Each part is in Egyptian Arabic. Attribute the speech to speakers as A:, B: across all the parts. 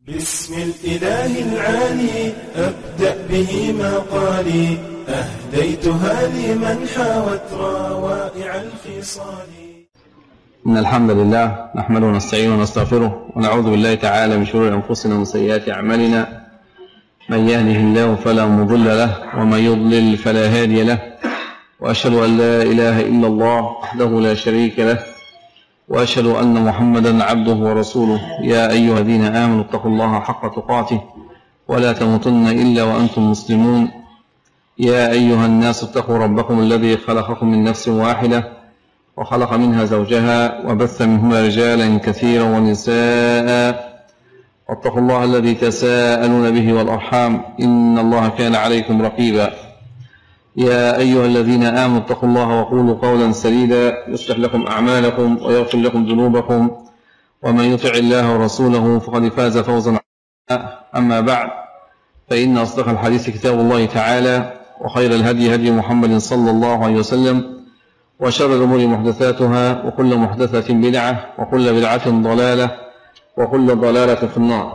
A: بسم الإله العالي أبدأ به مقالي أهديتها لمن حاوت روائع الخصال
B: إن الحمد لله نحمده ونستعينه ونستغفره ونعوذ بالله تعالى من شرور أنفسنا ومن سيئات أعمالنا من يهده الله فلا مضل له ومن يضلل فلا هادي له وأشهد أن لا إله إلا الله وحده لا شريك له وأشهد أن محمدا عبده ورسوله يا أيها الذين آمنوا اتقوا الله حق تقاته ولا تموتن إلا وأنتم مسلمون يا أيها الناس اتقوا ربكم الذي خلقكم من نفس واحدة وخلق منها زوجها وبث منهما رجالا كثيرا ونساء واتقوا الله الذي تساءلون به والأرحام إن الله كان عليكم رقيبا يا أيها الذين آمنوا اتقوا الله وقولوا قولا سديدا يصلح لكم أعمالكم ويغفر لكم ذنوبكم ومن يطع الله ورسوله فقد فاز فوزا عظيما أما بعد فإن أصدق الحديث كتاب الله تعالى وخير الهدي هدي محمد صلى الله عليه وسلم وشر الأمور محدثاتها وكل محدثة بدعة وكل بدعة ضلالة وكل ضلالة في النار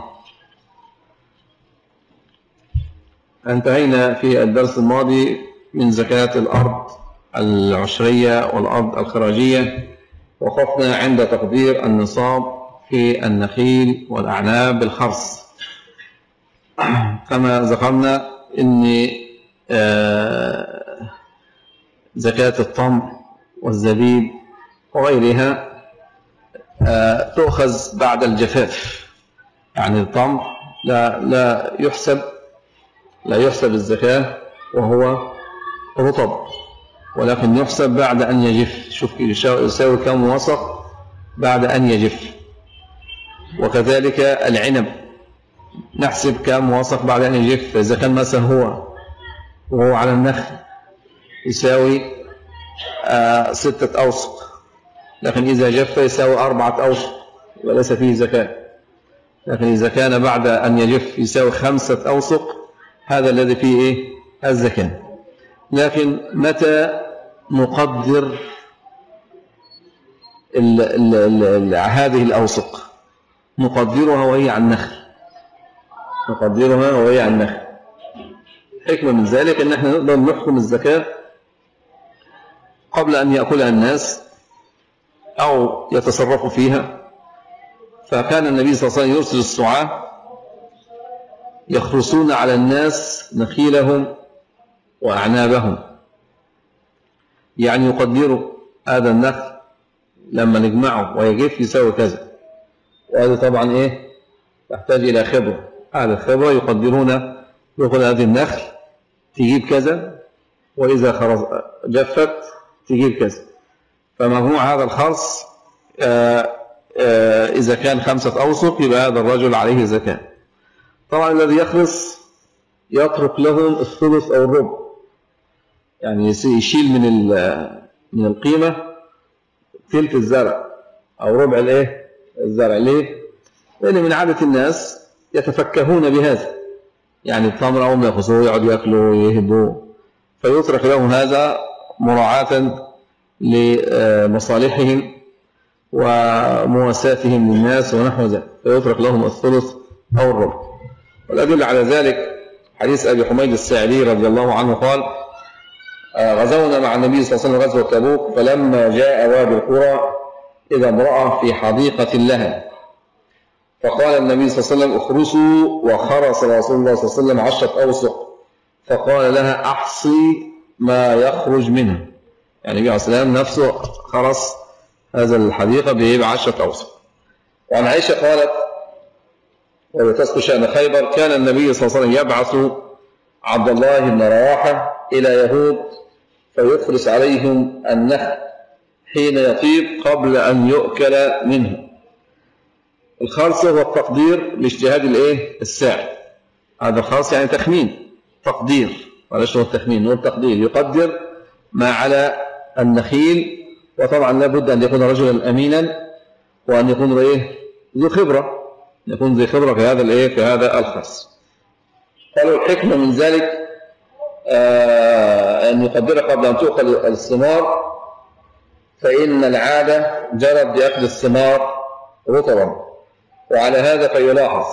B: انتهينا في الدرس الماضي من زكاة الأرض العشرية والأرض الخراجية وقفنا عند تقدير النصاب في النخيل والأعناب بالخرص كما ذكرنا أن زكاة التمر والزبيب وغيرها تؤخذ بعد الجفاف يعني التمر لا لا يحسب لا يحسب الزكاة وهو رطب ولكن يحسب بعد أن يجف شوف يساوي كم وسق بعد أن يجف وكذلك العنب نحسب كم وسق بعد أن يجف فإذا كان مثلا هو وهو على النخل يساوي آه ستة أوسق لكن إذا جف يساوي أربعة أوسق وليس فيه زكاة لكن إذا كان بعد أن يجف يساوي خمسة أوسق هذا الذي فيه إيه؟ الزكاة لكن متى نقدر ال ال ال هذه الأوسق نقدرها وهي على النخل نقدرها وهي على النخل حكمة من ذلك أن احنا نقدر نحكم الزكاة قبل أن يأكلها الناس أو يتصرفوا فيها فكان النبي صلى الله عليه وسلم يرسل السعاة يخرسون على الناس نخيلهم وأعنابهم يعني يقدروا هذا النخل لما نجمعه ويجف يساوي كذا وهذا طبعا إيه تحتاج إلى خبرة أهل الخبرة يقدرون يقول هذه النخل تجيب كذا وإذا خرص جفت تجيب كذا فمجموع هذا الخرص آآ آآ إذا كان خمسة أوسق يبقى هذا الرجل عليه زكاة طبعا الذي يخلص يترك لهم الثلث أو الربع يعني يشيل من من القيمة ثلث الزرع أو ربع الايه الزرع ليه؟ لأن من عادة الناس يتفكهون بهذا يعني التمر أول ما يأخذوه يقعدوا يأكلوا ويهدوا فيترك لهم هذا مراعاة لمصالحهم ومواساتهم للناس ونحو ذلك فيترك لهم الثلث أو الربع والأدلة على ذلك حديث أبي حميد الساعدي رضي الله عنه قال غزونا مع النبي صلى الله عليه وسلم غزوة تبوك فلما جاء وادي القرى إذا امرأة في حديقة لها فقال النبي صلى الله عليه وسلم اخرسوا وخرس رسول الله صلى الله عليه وسلم عشرة أوسق فقال لها أحصي ما يخرج منها يعني النبي عليه السلام نفسه خرس هذا الحديقة بعشرة أوسق وعن عائشة قالت وتذكر شأن خيبر كان النبي صلى الله عليه وسلم يبعث عبد الله بن رواحة إلى يهود فيخرس عليهم النخل حين يطيب قبل أن يؤكل منه الخرص هو التقدير لاجتهاد الايه الساعي هذا الخرص يعني تخمين تقدير معلش هو التخمين هو التقدير يقدر ما على النخيل وطبعا لابد أن يكون رجلا أمينا وأن يكون ايه ذو خبرة يكون ذي خبرة في هذا الايه في هذا الخرص قالوا الحكمة من ذلك آه أن يقدر قبل أن تؤخذ الثمار فإن العادة جرت بأخذ الثمار رطبا وعلى هذا فيلاحظ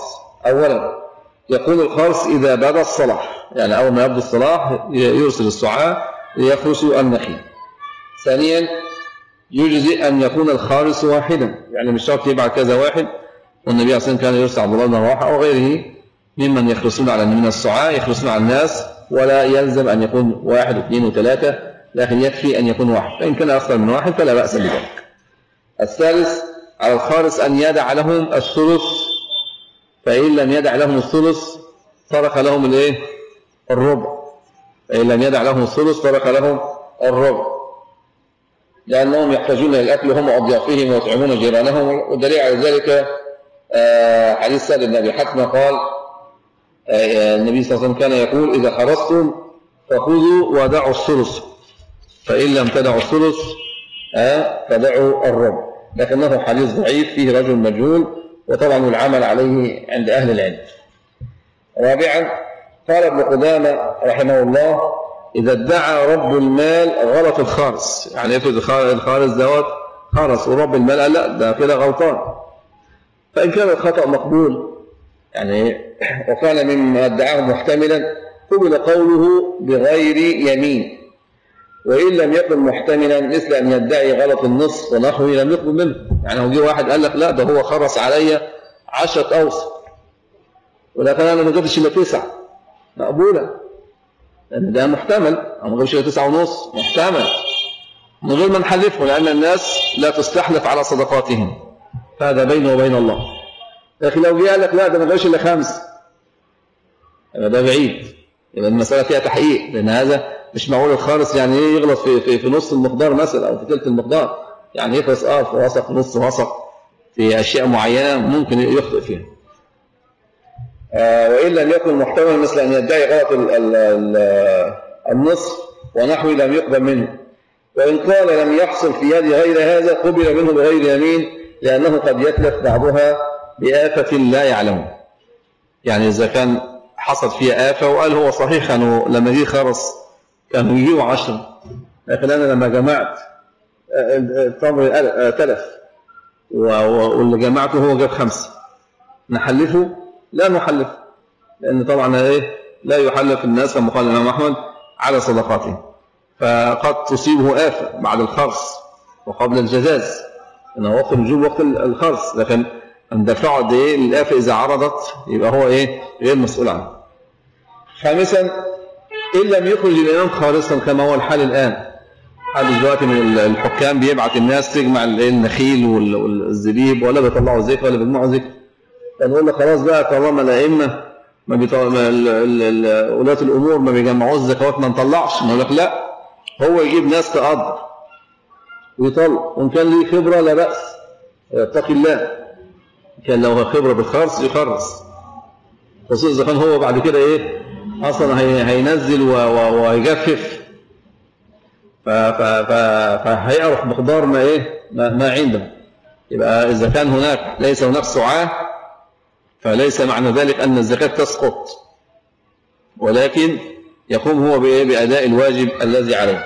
B: أولا يكون الخرس إذا بدا الصلاح يعني أول ما يبدو الصلاح يرسل السعاة ليخرسوا النخيل ثانيا يجزي أن يكون الخارس واحدا يعني مش شرط يبعث كذا واحد والنبي عليه الصلاة كان يرسل عبد الله بن رواحة أو غيره ممن يخرسون على من السعاة يخرسون على الناس ولا يلزم أن يكون واحد واثنين وثلاثة لكن يكفي أن يكون واحد فإن كان أكثر من واحد فلا بأس بذلك الثالث على الخارس أن يدع لهم الثلث فإن لم يدع لهم الثلث ترك لهم الايه الربع فإن لم يدع لهم الثلث ترك لهم الربع لأنهم يحتاجون إلى الأكل هم وأضيافهم ويطعمون جيرانهم والدليل على ذلك آه، حديث سعد بن أبي حتمة قال آه، النبي صلى الله عليه وسلم كان يقول إذا خرجتم فخذوا ودعوا الثلث فإن لم تدعوا الثلث آه، فدعوا الربع لكنه حديث ضعيف فيه رجل مجهول وطبعا العمل عليه عند أهل العلم رابعا قال ابن قدامة رحمه الله إذا ادعى رب المال غلط الخارس يعني افرض الخارس دوت خرس ورب المال قال لا ده كده غلطان فإن كان الخطأ مقبول يعني وكان مما ادعاه محتملا قبل قوله بغير يمين وإن لم يكن محتملا مثل أن يدعي غلط النصف ونحوه لم يقبل منه يعني هو جه واحد قال لك لا ده هو خرس عليا عشرة أوسط ولكن أنا ما جبتش إلا تسعة مقبولة لأن ده محتمل أو ما جبتش إلا تسعة ونص محتمل من غير ما نحلفه لأن الناس لا تستحلف على صدقاتهم هذا بينه وبين الله لكن لو جه قال لك لا ده ما جبتش إلا خمس يبقى ده بعيد يبقى المسألة فيها تحقيق لأن هذا مش معقول الخالص يعني ايه يغلط في, في, في نص المقدار مثلا أو في ثلث المقدار يعني يخلص اه في وسط نص وسط في أشياء معينة ممكن يخطئ فيها آه وإن لم يكن محتمل مثل أن يدعي غلط ال ال ال النصف ونحو لم يقبل منه وإن قال لم يحصل في يد غير هذا قبل منه بغير يمين لأنه قد يتلف بعضها بآفة لا يعلم يعني إذا كان حصل فيها آفة وقال هو صحيح أنه لما جه خرص كانوا يجيبوا عشرة لكن أنا لما جمعت التمر تلف واللي جمعته هو جاب خمسة نحلفه لا نحلف لأن طبعا إيه لا يحلف الناس كما قال الإمام أحمد على صدقاتهم فقد تصيبه آفة بعد الخرص وقبل الجزاز إنه وقت الوجوب وقت الخرص لكن اندفعه إيه الآفة إذا عرضت يبقى هو إيه غير مسؤول عنه خامسا إن لم يخرج الإمام خالصا كما هو الحال الآن حال دلوقتي من الحكام بيبعت الناس تجمع النخيل والزبيب ولا بيطلعوا زكاة ولا بيجمعوا زكاة فنقول له خلاص بقى طالما الأئمة ما بيطلع... ولاة الأمور ما بيجمعوش زكوات ما نطلعش نقول لك لا هو يجيب ناس تقدر ويطلع وإن كان ليه خبرة لا بأس يتقي الله كان لو خبرة بالخرص يخرص خصوصا إذا كان هو بعد كده إيه أصلا هينزل ويجفف فهيعرف مقدار ما إيه ما عنده يبقى إذا كان هناك ليس هناك سعاة فليس معنى ذلك أن الزكاة تسقط ولكن يقوم هو بأداء الواجب الذي عليه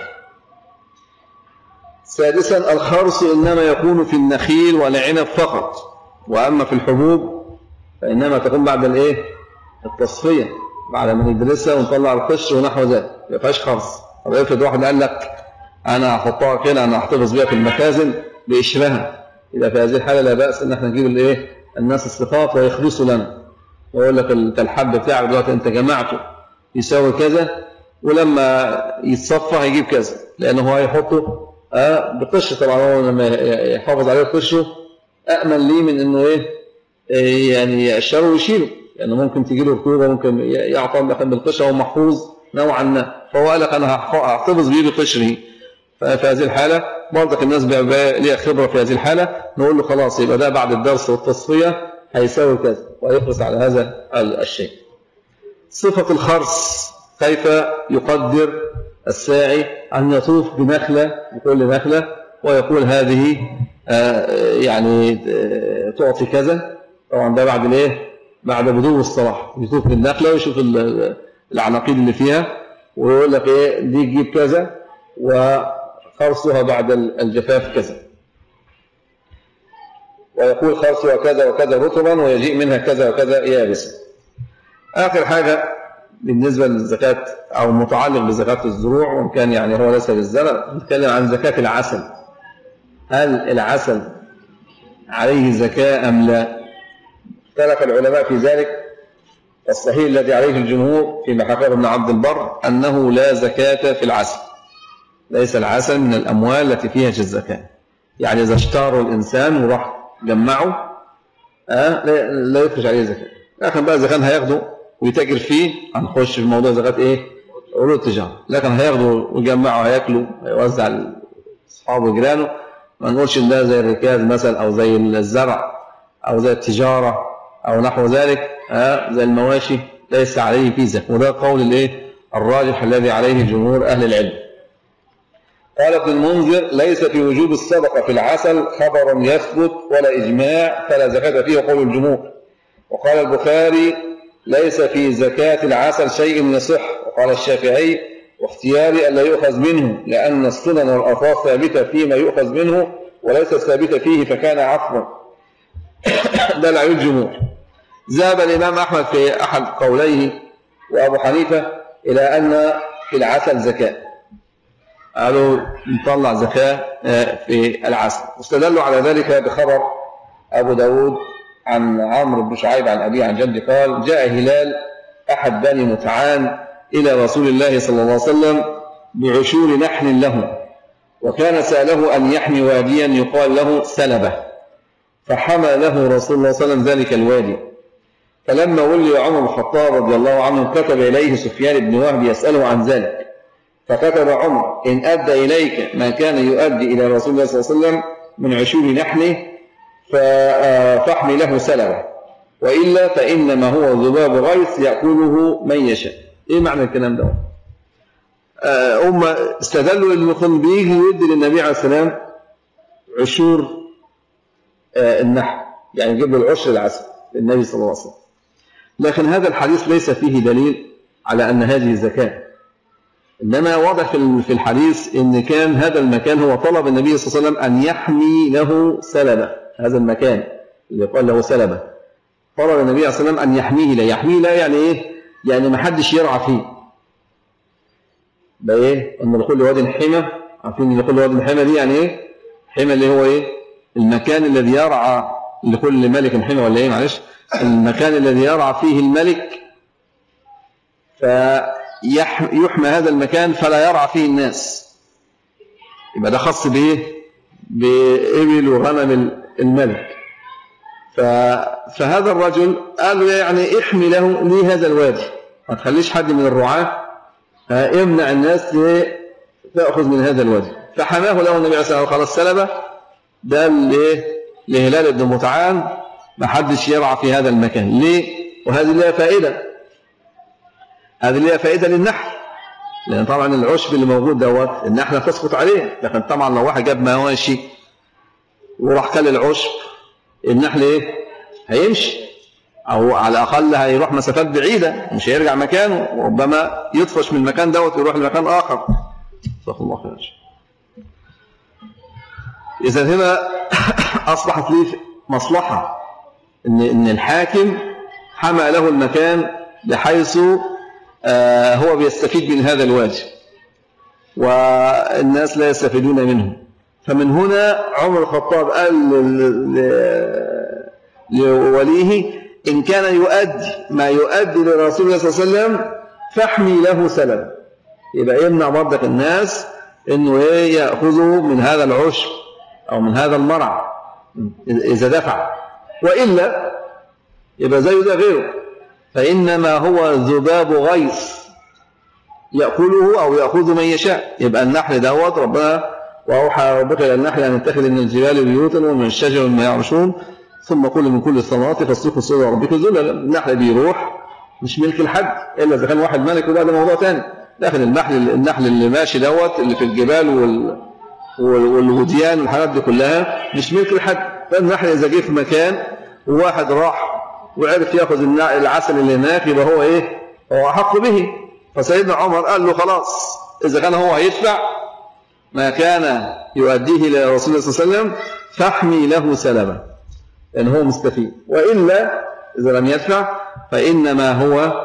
B: سادسا الخرص إنما يكون في النخيل والعنب فقط وأما في الحبوب فإنما تكون بعد الإيه التصفية بعد ما ندرسها ونطلع القشر ونحو ذلك ما فيهاش خرص طب افرض واحد قال لك أنا هحطها كده أنا هحتفظ بيها في المخازن بقشرها إذا في هذه الحالة لا بأس إن احنا نجيب الإيه الناس الصفات ويخلصوا لنا ويقول لك الحب بتاعك دلوقتي أنت جمعته يساوي كذا ولما يتصفى هيجيب كذا لأنه هو هيحطه آه بقش طبعا هو لما يحافظ عليه قشه أأمن ليه من إنه إيه يعني يقشره ويشيله لأنه يعني ممكن تجي له رطوبة ممكن يعطى مثلا بالقشة وهو محفوظ نوعا ما فهو قال لك أنا هحتفظ بيه بقشره ففي هذه الحالة برضك الناس ليها خبرة في هذه الحالة نقول له خلاص يبقى ده بعد الدرس والتصفية هيساوي كذا ويخلص على هذا الشيء صفة الخرص كيف يقدر الساعي أن يطوف بنخلة بكل نخلة ويقول هذه يعني تعطي كذا طبعا ده بعد الايه بعد بدو الصلاح يطوف بالنخلة ويشوف العناقيد اللي فيها ويقول لك ايه دي تجيب كذا وخرصها بعد الجفاف كذا ويقول خرصها كذا وكذا رطبا ويجيء منها كذا وكذا يابسا آخر حاجة بالنسبة للزكاة أو متعلق بزكاة الزروع وإن كان يعني هو ليس للزرع نتكلم عن زكاة العسل هل العسل عليه زكاة أم لا اختلف العلماء في ذلك الصحيح الذي عليه الجمهور فيما حكاه ابن عبد البر أنه لا زكاة في العسل ليس العسل من الأموال التي فيها الزكاة يعني إذا اشتروا الإنسان وراح جمعه آه لا يخرج عليه زكاة لكن بقى إذا كان هياخده ويتاجر فيه هنخش في موضوع زكاة إيه؟ عروض التجارة لكن هياخده ويجمعه هياكله هيوزع لأصحابه وجيرانه ما نقولش إن ده زي الركاز مثلا أو زي الزرع أو زي التجارة أو نحو ذلك آه زي المواشي ليس عليه فيه زكاة وده قول الإيه؟ الراجح الذي عليه جمهور أهل العلم قال ابن المنذر ليس في وجوب الصدقة في العسل خبر يثبت ولا إجماع فلا زكاة فيه قول الجمهور وقال البخاري ليس في زكاة العسل شيء يصح وقال الشافعي واختياري ألا يؤخذ منه لأن السنن والألفاظ ثابتة فيما يؤخذ منه وليست ثابتة فيه فكان عفوا ده العيون الجمهور ذهب الإمام أحمد في أحد قوليه وأبو حنيفة إلى أن في العسل زكاة قالوا نطلع زكاة في العسل واستدلوا على ذلك بخبر أبو داود عن عمرو بن شعيب عن أبيه عن جدي قال جاء هلال أحد بني متعان إلى رسول الله صلى الله عليه وسلم بعشور نحل له وكان سأله أن يحمي واديا يقال له سلبة فحمى له رسول الله صلى الله عليه وسلم ذلك الوادي فلما ولي عمر الخطاب رضي الله عنه كتب إليه سفيان بن وهب يسأله عن ذلك فكتب عمر إن أدى إليك ما كان يؤدي إلى رسول الله صلى الله عليه وسلم من عشور نحله فاحمي له سلبة وإلا فإنما هو ذباب غيث يأكله من يشاء إيه معنى الكلام ده هم استدلوا إنه كان بيجي يدي للنبي عليه السلام عشور النحل يعني يجيب له العشر العسل للنبي صلى الله عليه وسلم لكن هذا الحديث ليس فيه دليل على أن هذه زكاة إنما واضح في الحديث إن كان هذا المكان هو طلب النبي صلى الله عليه وسلم أن يحمي له سلبة هذا المكان اللي قال له سلبة طلب النبي صلى الله عليه وسلم أن يحميه لا يحميه لا يعني إيه يعني ما حدش يرعى فيه ده إيه أن لكل واد حمى عارفين ان لكل واد حمى دي يعني إيه حمى اللي هو إيه المكان الذي يرعى لكل ملك حمى ولا إيه معلش المكان الذي يرعى فيه الملك فيحمى هذا المكان فلا يرعى فيه الناس يبقى ده خاص بإيه بإبل وغنم الملك فهذا الرجل قال له يعني احمي له لي هذا الوادي ما تخليش حد من الرعاة يمنع الناس تأخذ من هذا الوادي فحماه له النبي عليه الصلاة والسلام خلاص سلبه ده لهلال بن متعان ما حدش يرعى في هذا المكان ليه وهذه لها فائدة هذه لها فائدة للنحل لأن طبعا العشب اللي موجود دوت النحلة تسقط عليه لكن طبعا لو واحد جاب مواشي وراح كل العشب النحل ايه هيمشي او على الاقل هيروح مسافات بعيده مش هيرجع مكانه وربما يطفش من المكان دوت ويروح لمكان اخر استغفر الله خير اذا هنا اصبحت لي مصلحه ان ان الحاكم حمى له المكان بحيث هو بيستفيد من هذا الواجب والناس لا يستفيدون منه فمن هنا عمر الخطاب قال لوليه إن كان يؤدي ما يؤدي لرسول الله صلى الله عليه وسلم فاحمي له سلم يبقى يمنع برضك الناس انه ايه ياخذوا من هذا العشب او من هذا المرعى اذا دفع والا يبقى زيه ده غيره فانما هو ذباب غيث ياكله او ياخذ من يشاء يبقى النحل دوت ربنا واوحى ربك الى النحل ان اتخذ من الجبال بيوتا ومن الشجر ما يعرشون ثم كل من كل الثمرات فاسلكوا سبل ربك ذللا النحل بيروح مش ملك لحد الا اذا كان واحد ملك وده ده موضوع ثاني لكن النحل النحل اللي ماشي دوت اللي في الجبال وال والوديان والحاجات دي كلها مش ملك لحد فالنحل اذا جه في مكان وواحد راح وعرف ياخذ العسل اللي هناك يبقى هو ايه؟ هو احق به فسيدنا عمر قال له خلاص اذا كان هو هيدفع ما كان يؤديه الى رسول الله صلى الله عليه وسلم فاحمي له سلبه لأن هو مستفيد وإلا إذا لم يدفع فإنما هو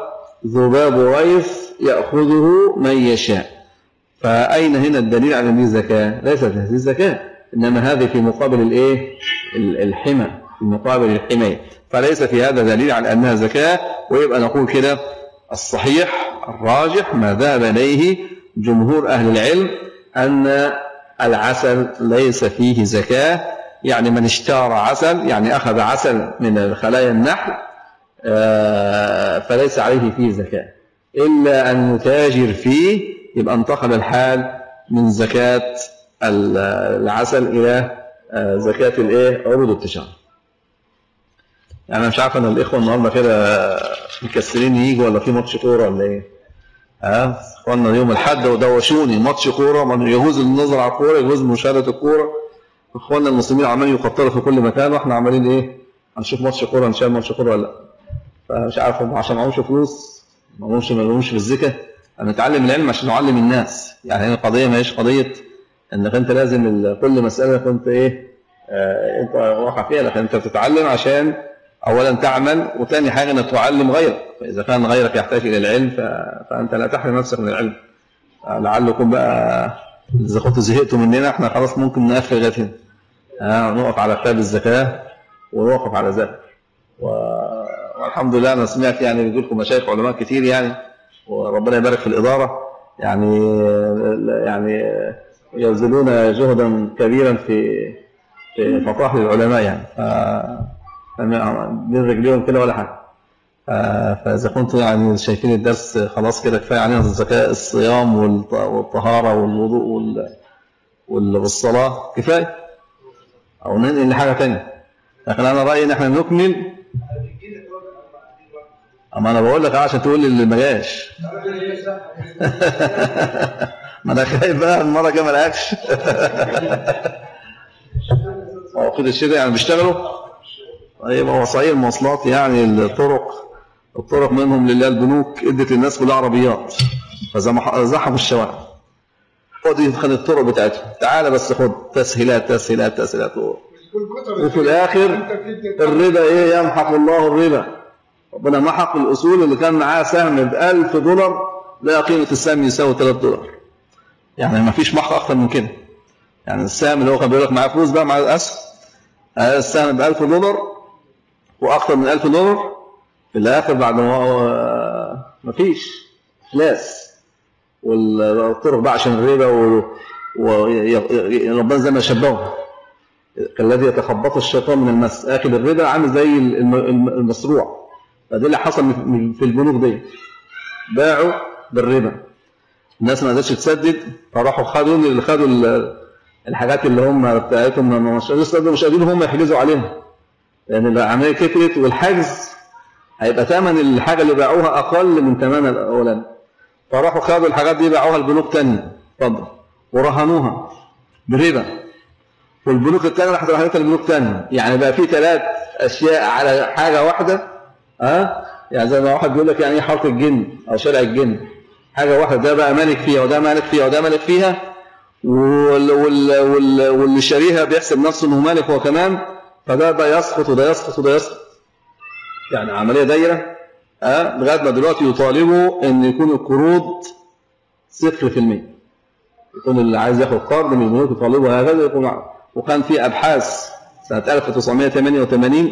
B: ذباب غيث يأخذه من يشاء فأين هنا الدليل على أن زكاة ليست هذه زكاة إنما هذه في مقابل الإيه الحمى في مقابل الحماية فليس في هذا دليل على أنها زكاة ويبقى نقول كده الصحيح الراجح ما ذهب إليه جمهور أهل العلم أن العسل ليس فيه زكاة يعني من اشترى عسل يعني أخذ عسل من خلايا النحل آه، فليس عليه فيه زكاة إلا أن يتاجر فيه يبقى انتقل الحال من زكاة العسل إلى آه، زكاة الإيه عروض التجارة يعني أنا مش عارف أن الإخوة النهاردة كده مكسرين يجوا ولا في ماتش كورة ولا إيه ها اخواننا يوم الحد ودوشوني ماتش كورة من يجوز النظر على الكورة يجوز مشاهدة الكورة اخواننا المسلمين عمالين يقطروا في كل مكان واحنا عمالين ايه هنشوف ماتش كورة نشاهد ماتش كورة ولا لا فمش عارف هم عشان معهمش فلوس ما معهمش ما لهمش في الزكاة نتعلم العلم عشان نعلم الناس يعني هي القضية ما هيش قضية انك انت لازم كل مسألة كنت ايه آه انت واقع فيها لكن انت بتتعلم عشان اولا تعمل وثاني حاجة انك تعلم غيرك فاذا كان غيرك يحتاج الى العلم فانت لا تحرم نفسك من العلم لعلكم بقى اذا كنتوا زهقتوا مننا احنا خلاص ممكن نقفل لغايه هنا آه نقف على كتاب الزكاة ونوقف على ذلك والحمد لله أنا سمعت يعني بيقول لكم مشايخ علماء كتير يعني وربنا يبارك في الإدارة يعني يعني يبذلون جهدا كبيرا في في فطاح للعلماء يعني بين رجليهم كده ولا حاجة فإذا كنتم يعني شايفين الدرس خلاص كده كفاية علينا الزكاة الصيام والطهارة والوضوء والصلاة كفاية أو ننقل لحاجة تانية لكن أنا رأيي إن إحنا نكمل أما أنا بقول لك عشان تقول لي اللي ما جاش ما أنا خايف بقى المرة الجاية ما لقاكش هو كده الشتاء يعني بيشتغلوا طيب هو صحيح المواصلات يعني الطرق الطرق منهم لله البنوك ادت للناس كلها عربيات فزحموا الشوارع خد خد الطرق بتاعتهم تعالى بس خد تسهيلات تسهيلات تسهيلات وفي الآخر الربا إيه يمحق الله الربا ربنا محق الأصول اللي كان معاه سهم ب 1000 دولار لا قيمة السهم يساوي 3 دولار يعني ما فيش محق أكتر من كده يعني السهم اللي هو كان بيقول لك معاه فلوس بقى مع الأسهم السهم ب 1000 دولار وأكثر من 1000 دولار في الآخر بعد ما هو ما فيش إفلاس والطرق بقى عشان الربا وربنا زي ما شبهه كالذي يتخبط الشيطان من المس آكل الربا عامل زي المسروع فده اللي حصل في البنوك دي باعوا بالربا الناس ما قدرتش تسدد فراحوا خدوا اللي خدوا الحاجات اللي هم بتاعتهم مش مش قادرين هم يحجزوا عليها لان العمليه كترت والحجز هيبقى ثمن الحاجه اللي باعوها اقل من ثمنها الاولاني فراحوا خدوا الحاجات دي باعوها لبنوك ثانيه اتفضل ورهنوها بربا والبنوك الثانيه راحت رهنتها لبنوك ثانيه يعني بقى في ثلاث اشياء على حاجه واحده ها يعني زي ما واحد بيقول لك يعني ايه حرق الجن او شرع الجن حاجه واحده ده بقى مالك فيها وده مالك فيها وده مالك فيها وال وال وال واللي شاريها بيحسب نفسه انه مالك هو كمان فده ده يسقط وده يسقط وده يسقط يعني عمليه دايره ها لغايه ما دلوقتي يطالبوا ان يكون القروض صفر في المية يكون اللي عايز ياخد قرض من البنوك يطالبوا هكذا يكون وكان في ابحاث سنه 1988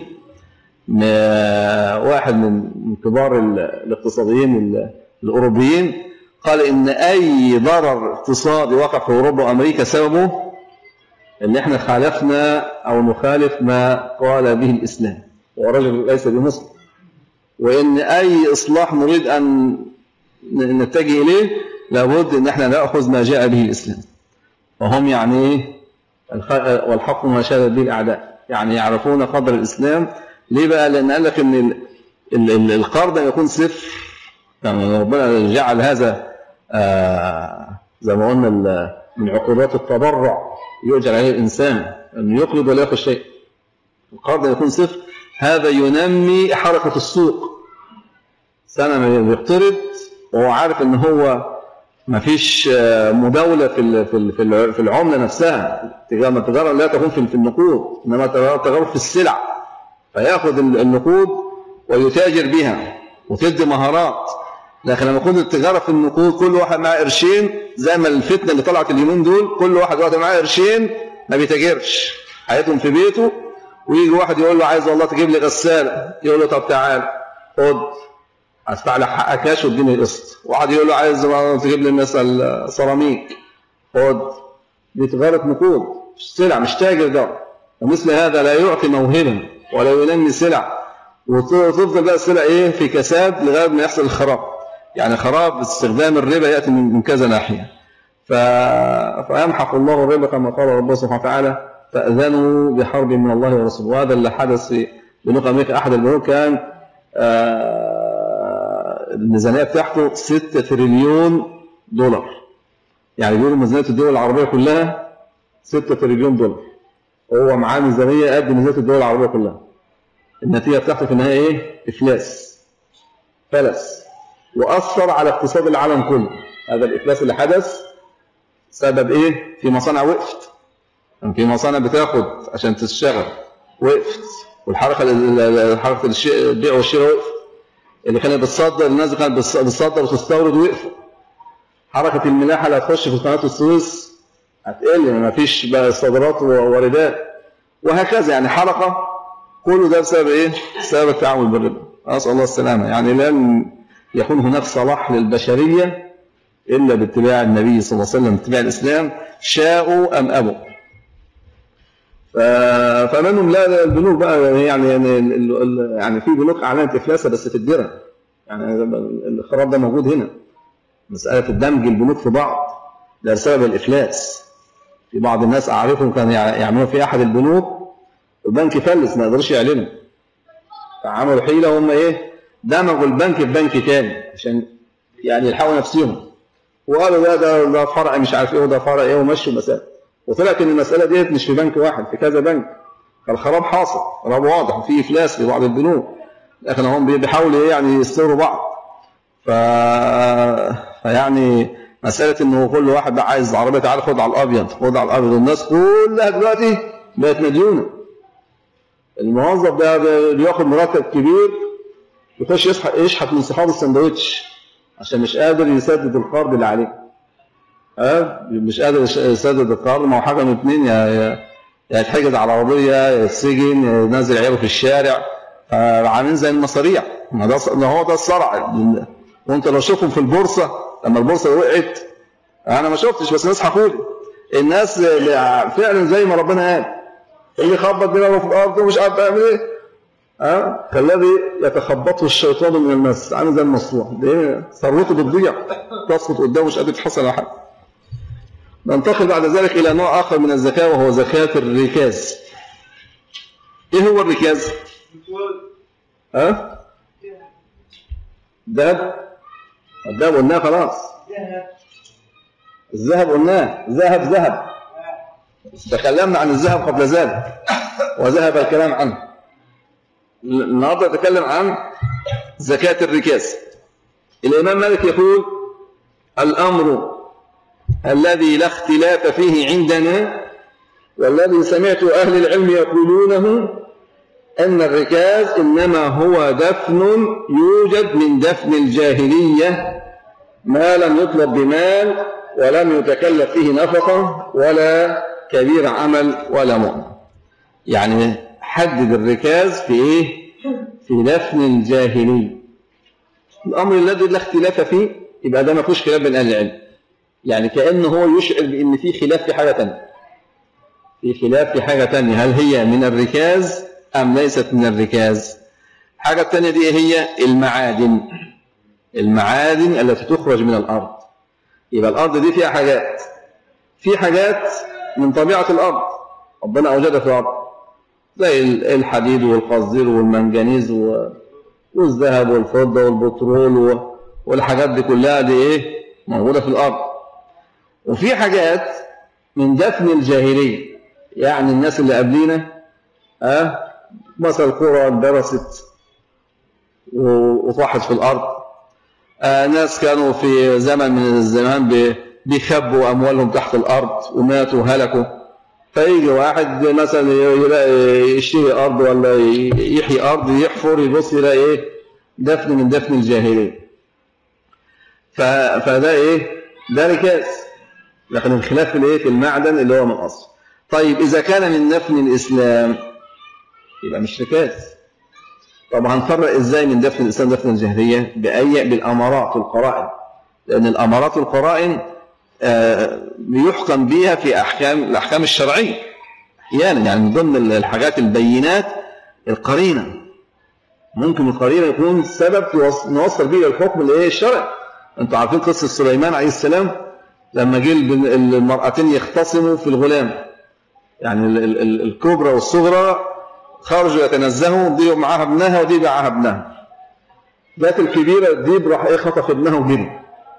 B: واحد من كبار الاقتصاديين الأوروبيين قال إن أي ضرر اقتصادي وقع في أوروبا وأمريكا سببه إن إحنا خالفنا أو نخالف ما قال به الإسلام ورجل ليس بمسلم وإن أي إصلاح نريد أن نتجه إليه لابد إن إحنا نأخذ ما جاء به الإسلام وهم يعني والحق ما شهد به الأعداء يعني يعرفون قدر الإسلام ليه بقى لأن قال لك أن القرض يكون صفر يعني ربنا جعل هذا آه زي ما قلنا من عقوبات التضرع يؤجر عليه الإنسان أنه يقرض ولا يأخذ شيء القرض يكون صفر هذا ينمي حركة السوق سنة ما يقترض وهو عارف ان هو ما فيش مداولة في في العملة نفسها التجارة لا تكون في النقود إنما تجارة في السلع فياخذ النقود ويتاجر بها وتدي مهارات لكن لما يكون التجاره في النقود كل واحد معاه قرشين زي ما الفتنه اللي طلعت اليومين دول كل واحد واحد معاه قرشين ما بيتاجرش هيقوم في بيته ويجي واحد يقول له عايز والله تجيب لي غساله يقول له طب تعال خد ادفع لك حقك كاش واديني قسط واحد يقول له عايز تجيب لي مثلا سيراميك خد دي تجاره نقود مش سلع مش تاجر ده ومثل هذا لا يعطي موهبا ولا ينمي سلع وتفضل بقى السلع ايه في كساد لغايه ما يحصل الخراب يعني خراب استخدام الربا ياتي من كذا ناحيه ف... فيمحق الله الربا كما قال ربنا سبحانه وتعالى فاذنوا بحرب من الله ورسوله وهذا اللي حدث في بنوك امريكا احد البنوك كان آه الميزانيه بتاعته 6 تريليون دولار يعني بيقولوا ميزانيه الدول العربيه كلها 6 تريليون دولار هو معاه ميزانيه قد ميزانيه الدول العربيه كلها النتيجه بتاعته في النهايه ايه؟ افلاس فلس واثر على اقتصاد العالم كله هذا الافلاس اللي حدث سبب ايه؟ في مصانع وقفت يعني في مصانع بتاخد عشان تشتغل وقفت والحركه حركه البيع والشراء وقفت اللي كانت بتصدر الناس اللي كانت بتصدر وتستورد وقفوا حركه الملاحه اللي هتخش في قناه السويس هتقل ما فيش بقى صادرات وواردات وهكذا يعني حركه كله ده بسبب ايه؟ بسبب التعامل بالربا اسال الله السلامه يعني لن يكون هناك صلاح للبشريه الا باتباع النبي صلى الله عليه وسلم اتباع الاسلام شاءوا ام ابوا فمنهم لا البنوك بقى يعني يعني يعني في بنوك اعلنت افلاسها بس في الدرهم يعني الخراب ده موجود هنا مساله الدمج البنوك في بعض ده بسبب الافلاس في بعض الناس اعرفهم كانوا يعملوا في احد البنوك البنك فلس ما يقدرش يعلنه فعملوا حيله هم ايه دمجوا البنك في بنك تاني عشان يعني يلحقوا نفسهم وقالوا ده ده ده فرع مش عارف ايه وده فرع ايه ومشوا المسائل وطلعت ان المساله ديت مش في بنك واحد في كذا بنك فالخراب حاصل خراب واضح وفي افلاس في بعض البنوك لكن هم بيحاولوا ايه يعني يستروا بعض ف... فيعني مساله انه كل واحد بقى عايز عربيه تعالى خد على الابيض خد على الابيض والناس كلها دلوقتي بقت مديونه الموظف ده بياخد مرتب كبير يخش يشحت يشحت من صحاب السندوتش عشان مش قادر يسدد القرض اللي عليه ها مش قادر يسدد القرض ما هو حاجه من اثنين يا يا يتحجز على عربيه يا يتسجن ينزل عياله في الشارع عاملين زي المصاريع ما ده هو ده الصرع وانت لو شوفهم في البورصه لما البورصه وقعت انا ما شفتش بس الناس حكوا لي الناس فعلا زي ما ربنا قال اللي يخبط دماغه في الارض ومش عارف يعمل ايه ها كالذي يتخبطه الشيطان من المس عامل زي المصروع ده ثروته بتضيع تسقط قدامه مش قادر يتحصل على حاجه ننتقل بعد ذلك الى نوع اخر من الزكاه وهو زكاه الركاز ايه هو الركاز ها ذهب الذهب قلناه خلاص الذهب قلناه ذهب ذهب تكلمنا عن الذهب قبل ذلك وذهب الكلام عنه النهارده نتكلم عن زكاة الركاز الإمام مالك يقول الأمر الذي لا اختلاف فيه عندنا والذي سمعت أهل العلم يقولونه أن الركاز إنما هو دفن يوجد من دفن الجاهلية ما لم يطلب بمال ولم يتكلف فيه نفقة ولا كبير عمل ولا مؤمن يعني حدد الركاز في ايه في دفن الجاهلي الامر الذي لا اختلاف فيه يبقى ده ما فيهوش خلاف بين اهل العلم يعني كانه هو يشعر بان في خلاف في حاجه ثانيه في خلاف في حاجه ثانيه هل هي من الركاز ام ليست من الركاز الحاجه الثانيه دي إيه هي المعادن المعادن التي تخرج من الارض يبقى الارض دي فيها حاجات في حاجات من طبيعة الأرض ربنا أوجدها في الأرض زي الحديد والقصدير والمنجنيز والذهب والفضة والبترول والحاجات دي كلها دي إيه موجودة في الأرض وفي حاجات من دفن الجاهلية يعني الناس اللي قبلينا أه مثل القرى درست وطاحت في الأرض آه ناس كانوا في زمن من الزمان بيخبوا أموالهم تحت الأرض وماتوا وهلكوا فيجي واحد مثلا يلاقي يشتري أرض ولا يحيي أرض يحفر يبص يلاقي إيه دفن من دفن الجاهلية فده ايه ده ركاز لكن الخلاف في الايه في المعدن اللي هو من اصل طيب اذا كان من دفن الاسلام يبقى مش ركاز طب هنفرق ازاي من دفن الاسلام دفن الجاهليه باي بالامارات والقرائن لان الامارات والقرائن آه، بيحكم بها في احكام الاحكام الشرعيه احيانا يعني من ضمن الحاجات البينات القرينه ممكن القرينه يكون سبب نوصل به الحكم الايه الشرعي انتوا عارفين قصه سليمان عليه السلام لما جه المرأتين يختصموا في الغلام يعني الكبرى والصغرى خرجوا يتنزهوا دي معاها ابنها ودي معاها ابنها جت الكبيرة الديب راح ايه خطف ابنها وجري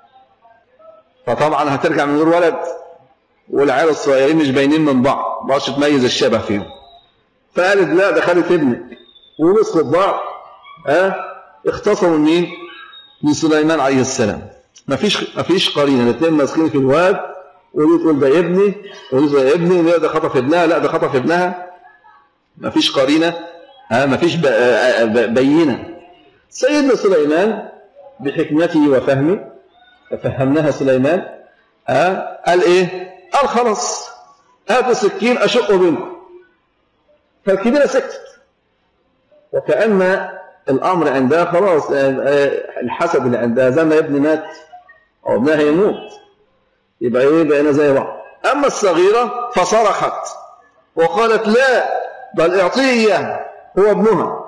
B: فطبعا هترجع من غير ولد والعيال الصغيرين مش باينين من بعض ما تميز الشبه فيهم فقالت لا ده خدت ابنك ونصف بعض ها اختصموا مين؟ من سليمان عليه السلام مفيش مفيش قرينه الاثنين ماسكين في الواد ودي تقول ده ابني ودي تقول ده ابني لا ده خطف ابنها لا ده خطف ابنها مفيش قرينه ها مفيش بينه سيدنا سليمان بحكمته وفهمه ففهمناها سليمان ها قال ايه قال خلاص هاتوا سكين اشق بينكم فالكبيره سكتت وكأن الأمر عندها خلاص الحسد اللي عندها زي ما ابني مات أو ابنها يموت يبقى إيه بقينا زي بعض أما الصغيرة فصرخت وقالت لا بل اعطيه إياه هو ابنها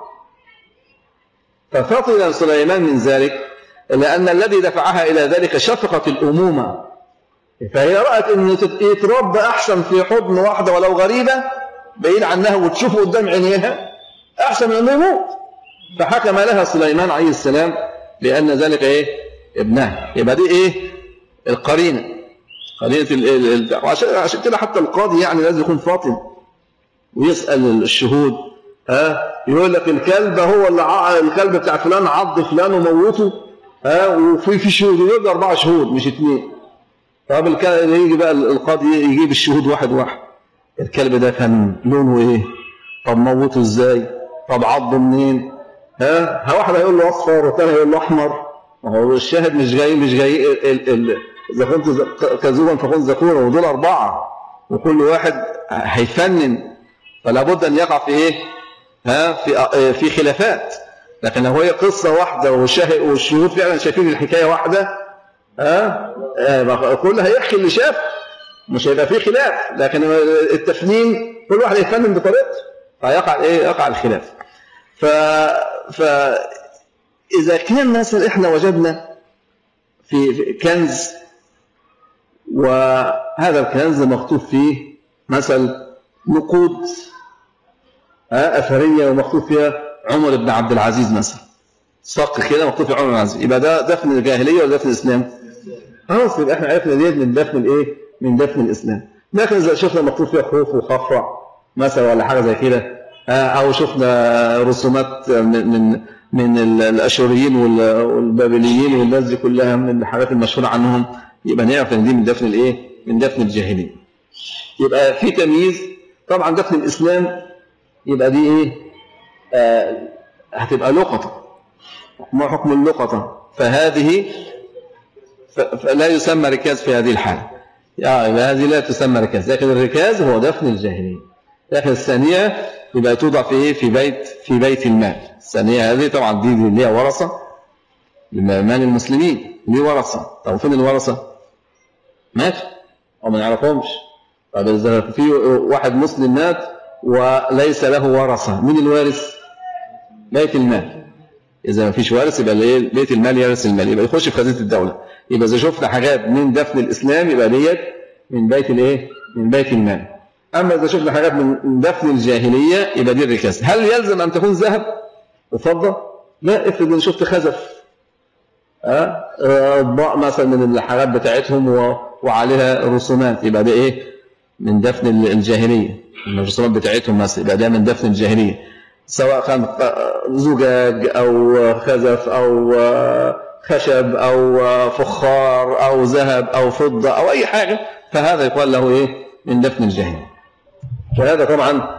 B: ففطن سليمان من ذلك لأن الذي دفعها إلى ذلك شفقة الأمومة فهي رأت أن يتربى أحسن في حضن واحدة ولو غريبة بعيد عنها وتشوفه قدام عينيها أحسن من أنه يموت فحكم لها سليمان عليه السلام بأن ذلك إيه ابنها يبقى دي إيه القرينة قرينة عشان كده حتى القاضي يعني لازم يكون فاطن ويسأل الشهود ها يقول لك الكلب هو اللي الكلب بتاع فلان عض فلان وموته ها وفي في شهود يجيب أربعة شهود مش اثنين طب يجي بقى القاضي يجيب الشهود واحد واحد الكلب ده كان لونه ايه طب موته ازاي طب عضه منين ها واحد هيقول له اصفر والثاني هيقول له احمر ما هو الشاهد مش جاي مش جاي اذا كنت كذوبا فكن ذكورا ودول اربعه وكل واحد هيفنن فلا بد ان يقع في ايه ها في في خلافات لكن لو هي قصه واحده والشهود فعلا شايفين الحكايه واحده ها كل هيحكي اللي شاف مش هيبقى فيه خلاف لكن التفنين كل واحد يفنن بطريقته فيقع ايه يقع الخلاف ف فاذا كان مثلا احنا وجدنا في كنز وهذا الكنز مكتوب فيه مثل نقود اثريه ومكتوب فيها عمر بن عبد العزيز مثلا صق كده مكتوب فيه عمر بن عبد العزيز يبقى ده دفن الجاهليه ولا دفن الاسلام؟ خلاص يبقى احنا عرفنا ديت من دفن الايه؟ من دفن الاسلام لكن اذا شفنا مكتوب فيها خوف وخفرع مثلا ولا حاجه زي كده او شفنا رسومات من من من الاشوريين والبابليين والناس دي كلها من الحاجات المشهوره عنهم يبقى نعرف ان دي من دفن الايه؟ من دفن الجاهليه. يبقى في تمييز طبعا دفن الاسلام يبقى دي ايه؟ آه هتبقى لقطه ما حكم اللقطه؟ فهذه فلا يسمى ركاز في هذه الحاله. يعني هذه لا تسمى ركاز لكن الركاز هو دفن الجاهليه. لكن الثانيه يبقى توضع في ايه؟ في بيت في بيت المال. الثانيه هذه طبعا دي ليها ورثه مال المسلمين ليه ورثه طب فين الورثه؟ مات او ما نعرفهمش طب اذا في واحد مسلم مات وليس له ورثه مين الوارث؟ بيت المال اذا ما فيش وارث يبقى بيت المال يرث المال يبقى يخش في خزينه الدوله يبقى اذا شفنا حاجات من دفن الاسلام يبقى ديت من بيت الايه؟ من بيت المال اما اذا شفنا حاجات من دفن الجاهليه يبقى دي الركاز هل يلزم ان تكون ذهب وفضه؟ لا افرض ان شفت خزف اطباق مثلا من الحاجات بتاعتهم وعليها رسومات يبقى ده ايه؟ من دفن الجاهليه الرسومات بتاعتهم مثلا يبقى ده من دفن الجاهليه سواء كان زجاج او خزف او خشب أو فخار أو ذهب أو فضة أو أي حاجة فهذا يقال له إيه من دفن الجاهل وهذا طبعا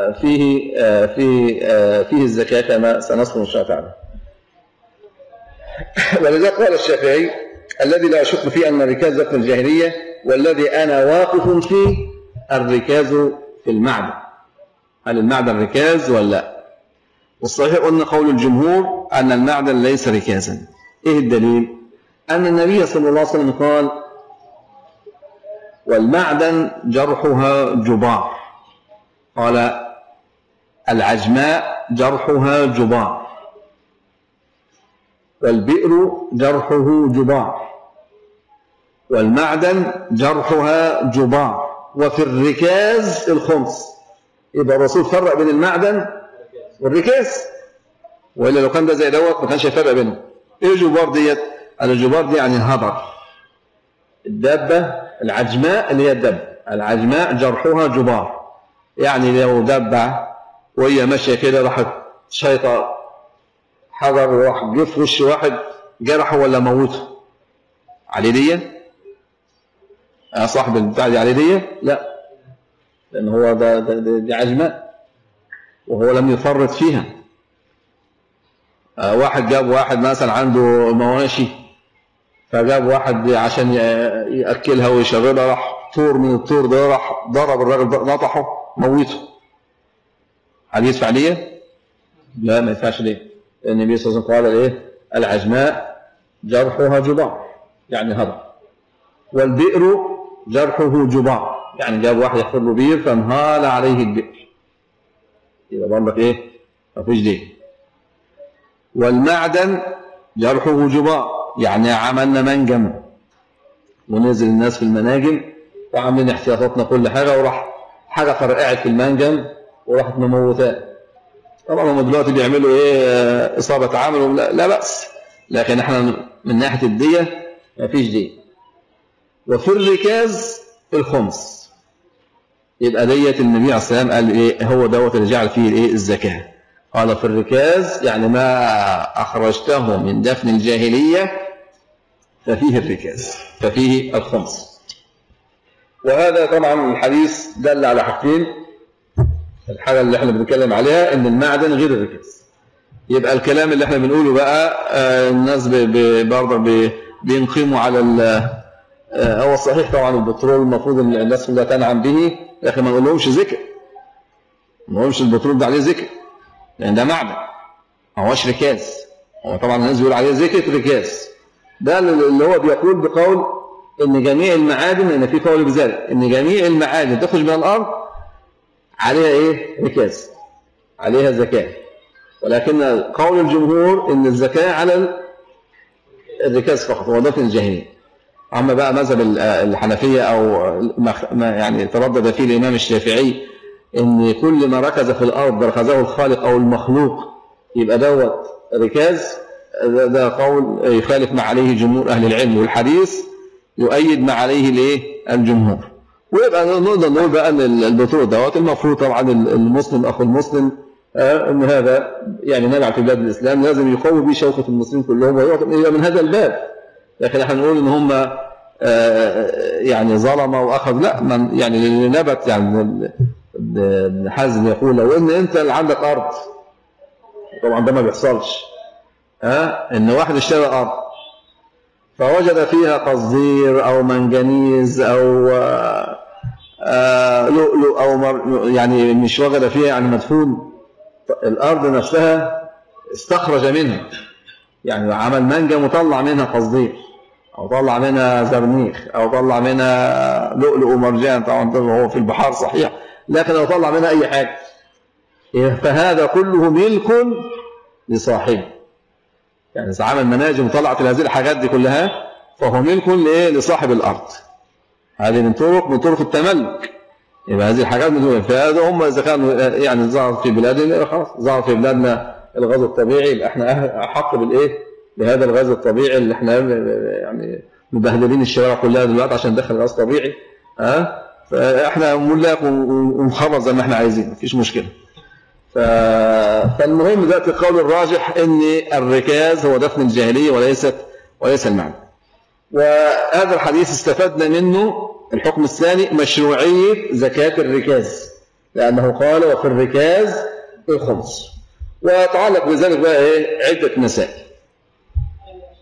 B: فيه فيه فيه الزكاة كما سنذكر إن شاء الله تعالى ولذلك قال الشافعي الذي لا أشك فيه أن الركاز دفن الجاهلية والذي أنا واقف فيه الركاز في المعدن هل المعدن ركاز ولا لا والصحيح قلنا قول الجمهور أن المعدن ليس ركازا إيه الدليل أن النبي صلى الله عليه وسلم قال والمعدن جرحها جبار قال العجماء جرحها جبار والبئر جرحه جبار والمعدن جرحها جبار وفي الركاز الخمس يبقى الرسول فرق بين المعدن والركاز والا لو كان ده زي دوت ما كانش يفرق بينهم ايه الجبار ديت الجبار دي يعني الهضر الدابه العجماء اللي هي الدب العجماء جرحها جبار يعني لو دبه وهي ماشيه كده راحت شيطه حجر وراح جه في وش واحد جرحه ولا موته عليه ديه يا صاحب البتاع دي عليه ديه لا لان هو ده, ده, ده دي عجماء وهو لم يفرط فيها آه واحد جاب واحد مثلا عنده مواشي فجاب واحد عشان ياكلها ويشربها راح طور من الطور ده راح ضرب الراجل نطحه موته هل يدفع ليه؟ لا ما يدفعش ليه؟ لان النبي صلى الله عليه وسلم قال ايه؟ العجماء جرحها جبار يعني هضم والبئر جرحه جبار يعني جاب واحد يحفر له بير فانهال عليه البئر يبقى برضك ايه؟ ما فيش دين والمعدن جرحه جبار يعني عملنا منجم ونزل الناس في المناجم وعاملين احتياطاتنا كل حاجه وراح حاجه فرقعت في المنجم وراحت مموتاه طبعا هم دلوقتي بيعملوا ايه اصابه عمل لا, لا باس لكن احنا من ناحيه الديه ما فيش ديه وفي الركاز الخمس يبقى ديت النبي عليه السلام قال ايه هو دوت اللي جعل فيه الايه الزكاه قال في الركاز يعني ما اخرجته من دفن الجاهليه ففيه الركاز ففيه الخمس وهذا طبعا الحديث دل على حاجتين الحاجه اللي احنا بنتكلم عليها ان المعدن غير الركاز يبقى الكلام اللي احنا بنقوله بقى آه الناس برضه بينقموا على هو الصحيح طبعا البترول المفروض ان الناس كلها تنعم به لكن ما نقولهمش ذكر ما نقولهمش البترول ده عليه ذكر لان ده معدن ما هوش ركاز هو طبعا الناس بيقول عليه ذكر ركاز ده اللي هو بيقول بقول ان جميع المعادن ان في قول بذلك ان جميع المعادن تخرج من الارض عليها ايه ركاز عليها زكاه ولكن قول الجمهور ان الزكاه على الركاز فقط هو دفن الجاهليه اما بقى مذهب الحنفيه او ما يعني تردد فيه الامام الشافعي ان كل ما ركز في الارض ركزه الخالق او المخلوق يبقى دوت ركاز ده, ده قول يخالف ما عليه جمهور اهل العلم والحديث يؤيد ما عليه الايه الجمهور ويبقى نقدر نقول بقى ان البترول دوت المفروض طبعا المسلم اخو المسلم ان هذا يعني نبع في بلاد الاسلام لازم يقوي به شوكه المسلمين كلهم ويعطي من هذا الباب لكن احنا نقول ان هم يعني ظلمه واخذ لا من يعني اللي نبت يعني ابن حزم يقول لو ان انت اللي عندك ارض طبعا ده ما بيحصلش ها ان واحد اشترى ارض فوجد فيها قصدير او منجنيز او لؤلؤ او يعني مش وجد فيها يعني مدفون الارض نفسها استخرج منها يعني عمل منجم وطلع منها قصدير او طلع منها زرنيخ او طلع منها لؤلؤ ومرجان طبعا هو في البحار صحيح لكن لو طلع منها اي حاجه فهذا كله ملك لصاحبه يعني اذا عمل مناجم وطلعت هذه الحاجات دي كلها فهو ملك لايه لصاحب الارض هذه من طرق من طرق التملك يبقى هذه الحاجات من فهذا هم اذا كانوا يعني ظهر في بلادنا خلاص ظهر في بلادنا الغاز الطبيعي يبقى احنا احق بالايه بهذا الغاز الطبيعي اللي احنا يعني مبهدلين الشوارع كلها دلوقتي عشان ندخل غاز طبيعي ها أه؟ فاحنا ملاك ونخرج زي ما احنا عايزين مفيش مشكله ف... فالمهم دلوقتي القول الراجح ان الركاز هو دفن الجاهليه وليست وليس المعنى وهذا الحديث استفدنا منه الحكم الثاني مشروعيه زكاه الركاز لانه قال وفي الركاز الخمس ويتعلق بذلك بقى ايه عده مسائل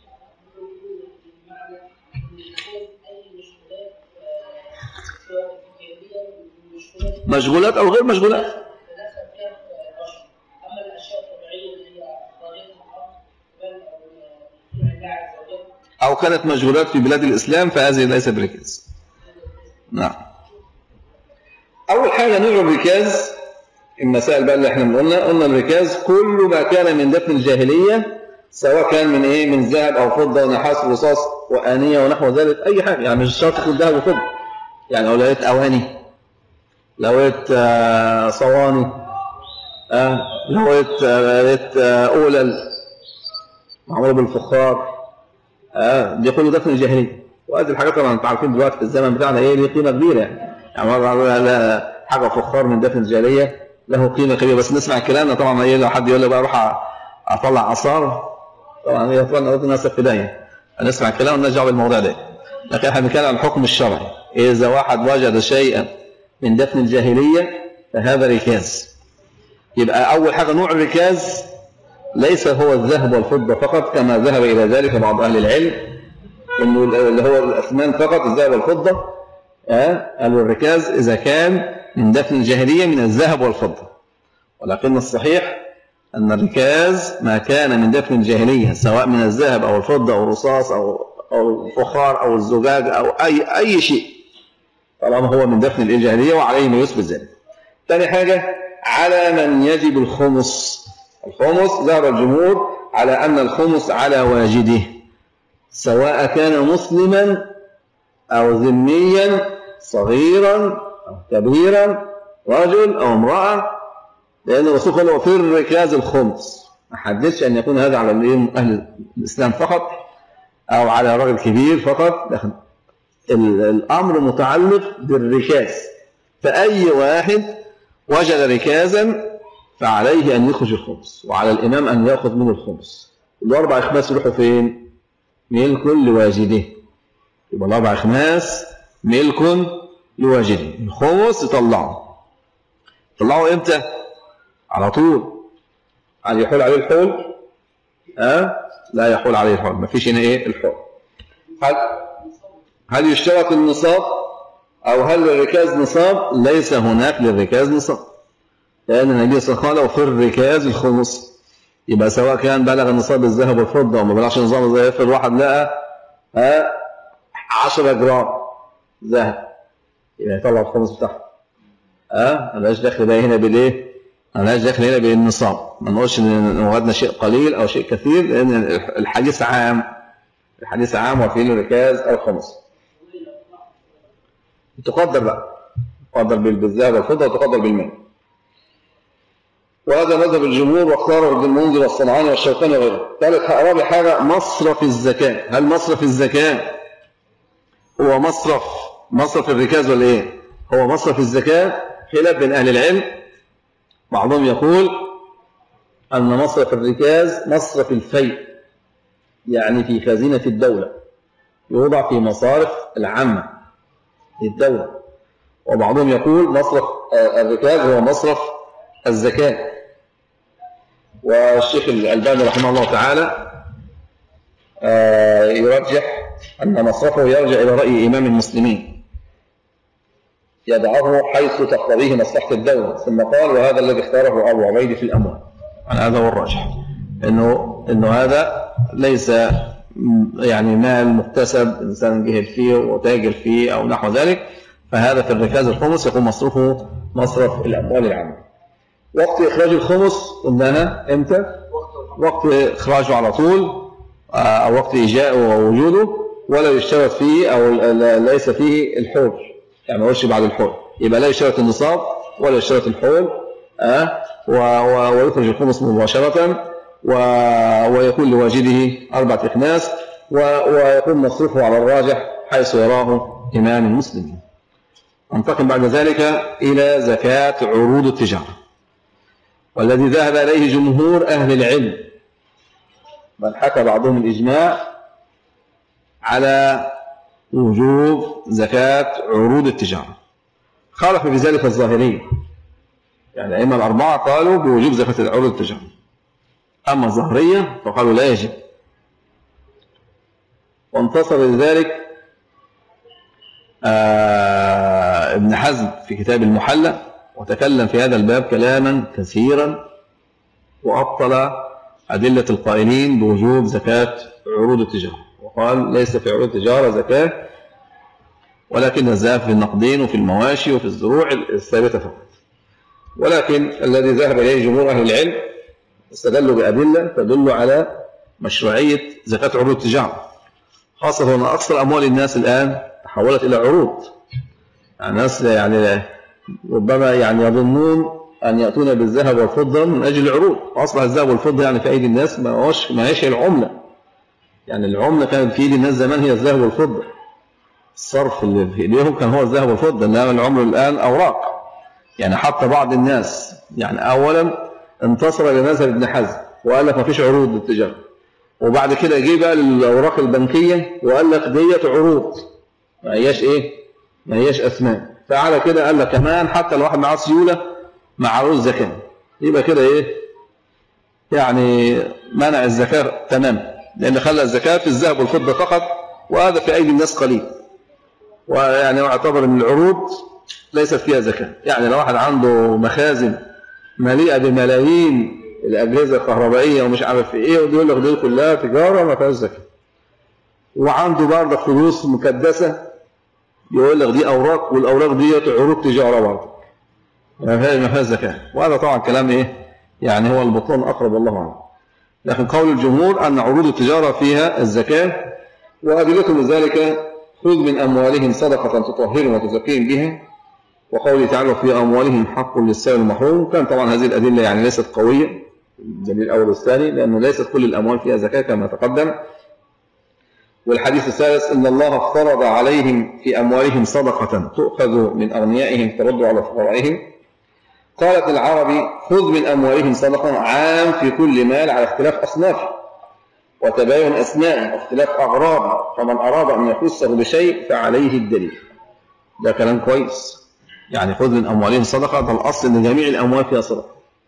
B: مشغولات أو غير مشغولات
C: تتناسب فيها الرشد اما الاشياء الطبيعيه اللي هي طريقه الحرام بل او فيها الله عز وجل
B: أو كانت مشغولات في بلاد الإسلام فهذه ليس بركاز نعم أول حاجة نوع الركاز المسائل بقى اللي احنا قلنا قلنا الركاز كل ما كان من دفن الجاهلية سواء كان من ايه من ذهب او فضة ونحاس ورصاص وآنية ونحو ذلك أي حاجة يعني مش شرط يكون ذهب وفضة يعني لو لقيت أواني لو لقيت آه، صواني آه، لو لقيت آه، لقيت آه، أولل معمولة بالفخار آه دي كله دفن الجاهليه وهذه الحاجات طبعا انتوا عارفين دلوقتي في الزمن بتاعنا ايه ليه قيمه كبيره يعني يعني مرة لا حاجه فخار من دفن الجاهليه له قيمه كبيره بس نسمع كلامنا طبعا ايه لو حد يقول لي بقى اروح أ- اطلع اثار طبعا هي طبعا قلت الناس في بدايه نسمع الكلام ونرجع بالموضوع ده لكن احنا بنتكلم عن الحكم الشرعي اذا واحد وجد شيئا من دفن الجاهليه فهذا ركاز يبقى اول حاجه نوع الركاز ليس هو الذهب والفضة فقط كما ذهب إلى ذلك بعض أهل العلم إنه اللي هو الأثمان فقط الذهب والفضة آه، قالوا الركاز إذا كان من دفن الجاهلية من الذهب والفضة ولكن الصحيح أن الركاز ما كان من دفن الجاهلية سواء من الذهب أو الفضة أو الرصاص أو أو الفخار أو الزجاج أو أي أي شيء طالما هو من دفن الجاهلية وعليه ما يثبت ذلك. ثاني حاجة على من يجب الخمس الخمس ذهب الجمهور على أن الخمس على واجده سواء كان مسلما أو ذميا صغيرا أو كبيرا رجل أو امرأة لأن الرسول قال وفي الركاز الخمس ما حددش أن يكون هذا على الإيه؟ أهل الإسلام فقط أو على رجل كبير فقط لكن ال- الأمر متعلق بالركاز فأي واحد وجد ركازا فعليه أن يخرج الخمس وعلى الإمام أن يأخذ منه الخمس الأربع أخماس يروحوا فين؟ ملك لواجده يبقى الأربع أخماس ملك لواجده الخمس يطلعه يطلعه إمتى؟ على طول هل يحول عليه الحول؟ أه؟ لا يحول عليه الحول ما فيش هنا إيه الحول هل هل يشترط النصاب أو هل الركاز نصاب؟ ليس هناك للركاز نصاب لأن النبي صلى الله عليه وسلم في الركاز الخمس يبقى سواء كان بلغ النصاب الذهب والفضة وما بلغش نصاب زي افرض واحد لقى ها 10 جرام ذهب يبقى يطلع الخمس بتاعه ها ملهاش دخل بقى هنا بالايه؟ ملهاش دخل هنا بالنصاب ما نقولش ان وجدنا شيء قليل او شيء كثير لان الحديث عام الحديث عام وفيه الركاز الخمس تقدر بقى تقدر بالذهب والفضة وتقدر بالمال وهذا مذهب الجمهور واختاره ابن المنذر والصنعاني والشوكاني وغيره. ثالث رابع حاجة مصرف الزكاة، هل مصرف الزكاة هو مصرف مصرف الركاز ولا ايه؟ هو مصرف الزكاة خلاف بين أهل العلم بعضهم يقول أن مصرف الركاز مصرف الفيء يعني في خزينة الدولة يوضع في مصارف العامة للدولة وبعضهم يقول مصرف آه، الركاز هو مصرف الزكاة والشيخ الألباني رحمه الله تعالى آه، يرجح أن مصرفه يرجع إلى رأي إمام المسلمين يضعه حيث تقتضيه مصلحة الدولة ثم قال وهذا الذي اختاره أبو عبيد في الأموال يعني هذا هو الراجح إنه إنه هذا ليس م- يعني مال مكتسب إنسان جهل فيه وتاجر فيه أو نحو ذلك فهذا في الركاز الخمس يكون مصروفه مصرف الأموال العامة وقت إخراج الخمس قلناها إمتى؟ وقت إخراجه على طول آه، أو وقت إيجائه ووجوده ولا يشترط فيه أو ل- ل- ليس فيه الحول يعني ما يقولش بعد الحول يبقى لا يشترط النصاب ولا يشترط الحول آه، و- و- ويخرج الخمس مباشرة و- ويكون لواجده أربعة إخماس و- ويكون مصروفه على الراجح حيث يراه إمام المسلمين ننتقل بعد ذلك إلى زكاة عروض التجارة والذي ذهب إليه جمهور أهل العلم بل حكى بعضهم الإجماع على وجوب زكاة عروض التجارة خالف في ذلك الظاهرية يعني الأئمة الأربعة قالوا بوجوب زكاة عروض التجارة أما الظاهرية فقالوا لا يجب وانتصر لذلك آه ابن حزم في كتاب المحلى وتكلم في هذا الباب كلاما كثيرا وأبطل أدلة القائلين بوجوب زكاة عروض التجارة وقال ليس في عروض التجارة زكاة ولكن الزكاة في النقدين وفي المواشي وفي الزروع الثابتة فقط ولكن الذي ذهب إليه جمهور أهل العلم استدلوا بأدلة تدل على مشروعية زكاة عروض التجارة خاصة أن أكثر أموال الناس الآن تحولت إلى عروض يعني الناس يعني ربما يعني يظنون أن يأتون بالذهب والفضة من أجل العروض وأصبح الذهب والفضة يعني في أيدي الناس ما هوش ما هيش العملة يعني العملة كانت في أيدي الناس زمان هي الذهب والفضة الصرف اللي في إيديهم كان هو الذهب والفضة إنما العملة الآن أوراق يعني حتى بعض الناس يعني أولا انتصر لمذهب ابن حزم وقال لك ما فيش عروض للتجارة وبعد كده جه بقى للأوراق البنكية وقال لك ديت عروض ما هياش إيه ما هياش أثمان فعلى كده قال لك كمان حتى لو واحد معاه سيولة مع عروض زكاة يبقى كده إيه يعني منع الزكاة تماما لأن خلى الزكاة في الذهب والفضة فقط وهذا في أيدي الناس قليل ويعني يعتبر أن العروض ليست فيها زكاة يعني لو واحد عنده مخازن مليئة بملايين الأجهزة الكهربائية ومش عارف إيه ويقول لك دي كلها تجارة ما فيهاش زكاة وعنده برضه فلوس مكدسة يقول لك دي أوراق والأوراق دي عروض تجارة برضه ما فيهاش ما فيهاش زكاة وهذا طبعا كلام إيه يعني هو البطلان أقرب الله عنه لكن قول الجمهور أن عروض التجارة فيها الزكاة وأدلتهم ذلك خذ من أموالهم صدقة تطهرهم وتزكيهم بها وقوله تعالى في أموالهم حق للسائل المحروم كان طبعا هذه الأدلة يعني ليست قوية الدليل الأول والثاني لأنه ليست كل الأموال فيها زكاة كما تقدم والحديث الثالث إن الله افترض عليهم في أموالهم صدقة تؤخذ من أغنيائهم ترد على فقرائهم قالت العربي خذ من أموالهم صدقة عام في كل مال على اختلاف أصنافه وتباين أسماء واختلاف أغراض فمن أراد أن يخصه بشيء فعليه الدليل ده كلام كويس يعني خذ من أموالهم صدقة ده الأصل أن جميع الأموال فيها صدقة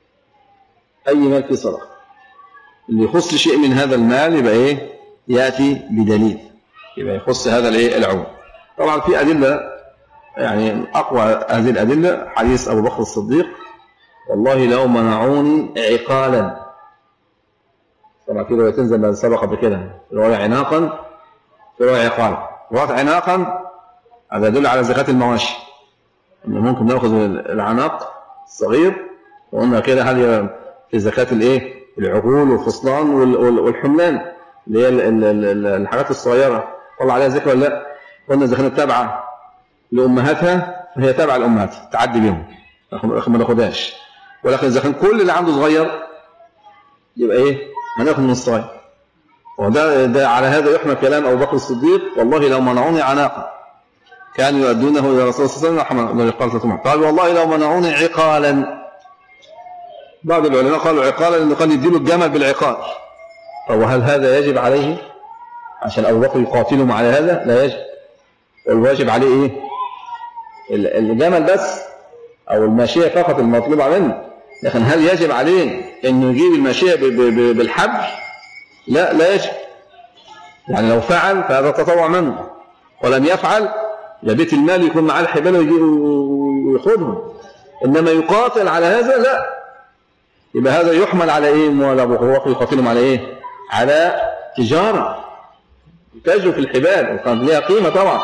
B: أي مال فيه صدقة اللي يخص شيء من هذا المال يبقى إيه يأتي بدليل يبقى يخص هذا الإيه العموم طبعا في أدلة يعني أقوى هذه الأدلة حديث أبو بكر الصديق والله لو منعوني عقالا طبعا في روايتين زي ما سبق قبل كده في رواية عناقا في رواية عقالا رواية عناقا هذا يدل على زكاة المواشي إن ممكن ناخذ العناق الصغير وقلنا كده هذه في زكاة الايه العقول والفصلان والحملان اللي هي الحاجات الصغيرة طلع عليها زكاة ولا لا قلنا إذا كانت تابعة لأمهاتها فهي تابعة لأمهاتها تعدي بهم ما ناخدهاش ولكن إذا كان كل اللي عنده صغير يبقى إيه هناخد من الصغير وده ده على هذا يحمل كلام أبو بكر الصديق والله لو منعوني عناقا كانوا يؤدونه إلى الرسول صلى الله عليه وسلم قال قال والله لو منعوني عقالا بعض العلماء قالوا عقالا لأنه قال يديله الجمل بالعقال طب وهل هذا يجب عليه عشان أبو بكر يقاتلهم على هذا لا يجب والواجب عليه إيه الجمل بس أو الماشية فقط المطلوب منه لكن هل يجب عليه أنه يجيب الماشية بالحبل لا لا يجب يعني لو فعل فهذا تطوع منه ولم يفعل يا بيت المال يكون معاه الحبال ويخوضهم إنما يقاتل على هذا لا يبقى هذا يحمل على إيه مولا أبو بكر يقاتلهم على إيه على تجارة يتاجروا في الحبال وكانت ليها قيمة طبعا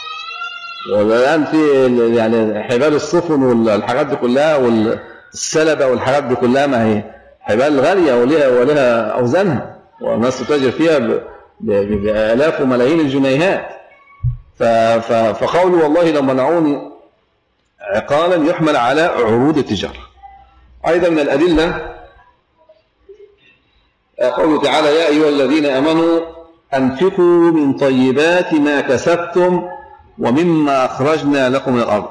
B: والآن في يعني حبال الصفن والحاجات دي كلها والسلبة والحاجات دي كلها ما هي حبال غالية ولها ولها أوزانها والناس تتاجر فيها بآلاف وملايين الجنيهات فقولوا والله لو منعوني عقالا يحمل على عروض التجارة أيضا من الأدلة قوله تعالى يا أيها الذين أمنوا أنفقوا من طيبات ما كسبتم ومما أخرجنا لكم من الأرض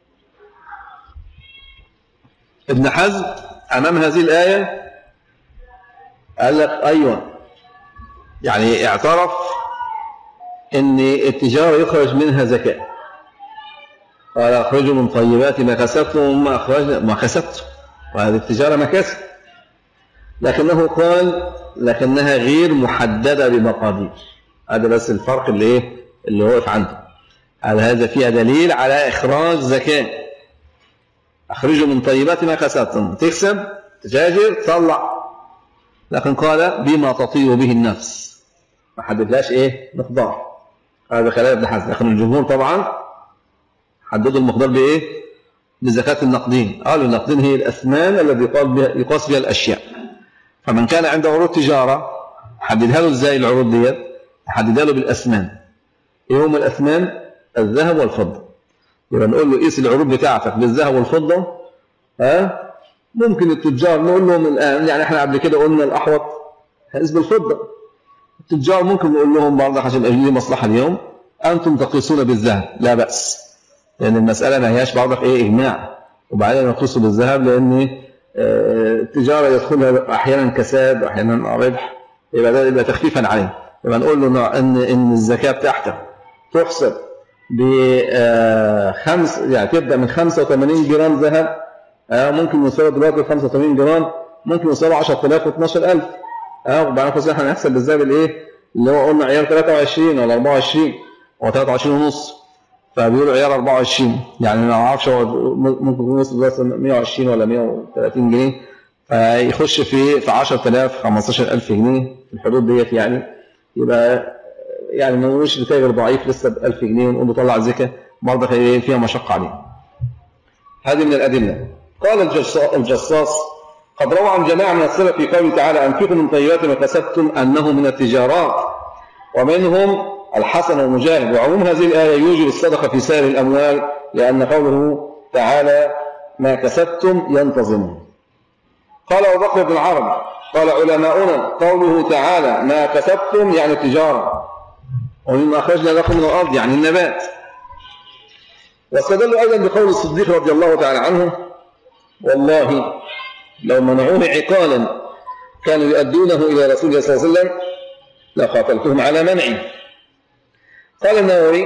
B: ابن حزم أمام هذه الآية قال لك أيوة يعني اعترف ان التجارة يخرج منها زكاة قال اخرجوا من طيبات ما كسبتم وما أخرجنا ما كسبتم وهذه التجارة مكاسب لكنه قال لكنها غير محددة بمقادير هذا بس الفرق اللي ايه اللي وقف عنده هل هذا فيها دليل على إخراج زكاة أخرجوا من طيبات ما كسبتم تكسب تجاجر تطلع لكن قال بما تطيب به النفس ما حددلاش إيه مقدار هذا خلاف ابن حزم لكن الجمهور طبعا حددوا المقدار بإيه بزكاة النقدين قالوا النقدين هي الأثمان الذي يقاس بها الأشياء فمن كان عنده عروض تجارة حددها له ازاي العروض ديت حددها له بالأثمان ايه هم الأثمان الذهب والفضة يبقى نقول له قيس العروض بتاعتك بالذهب والفضة ها ممكن التجار نقول لهم الآن يعني احنا قبل كده قلنا الأحوط هيقيس بالفضة التجار ممكن نقول لهم برضه عشان لي مصلحة اليوم أنتم تقيسون بالذهب لا بأس لأن المسألة ما هياش برضه إيه إجماع وبعدين نقيسه بالذهب لأن التجارة يدخلها أحيانا كساد وأحيانا ربح يبقى ده يبقى تخفيفا عليه يبقى نقول له إن إن الزكاة بتاعتك تحسب بخمس يعني تبدأ من 85 جرام ذهب ممكن يوصلوا دلوقتي 85 جرام ممكن يوصلوا 10000 و12000 اه وبعدين خلاص احنا هنحسب بالذهب الايه اللي هو قلنا عيار 23 ولا 24 هو 23 ونص فبيقولوا عيار 24 يعني ما اعرفش هو ممكن يكون وصل بس 120 ولا 130 جنيه فيخش في في 10000 15000 جنيه في الحدود ديت يعني يبقى يعني ما نقولش بتاجر ضعيف لسه ب 1000 جنيه ونقول له طلع زكاه برضه فيها مشقه عليه. هذه من الادله. قال الجصاص قد روى عن جماعه من السلف في قوله تعالى انفقوا من طيبات ما كسبتم انه من التجارات ومنهم الحسن ومجاهد وعموم هذه الآية يوجب الصدقة في سائر الأموال لأن قوله تعالى ما كسبتم ينتظمون قال أبو بكر بن العرب قال علماؤنا قوله تعالى ما كسبتم يعني التجارة ومما أخرجنا لكم من الأرض يعني النبات واستدلوا أيضا بقول الصديق رضي الله تعالى عنه والله لو منعوني عقالا كانوا يؤدونه إلى رسول الله صلى الله عليه وسلم لقاتلتهم على منعه قال النووي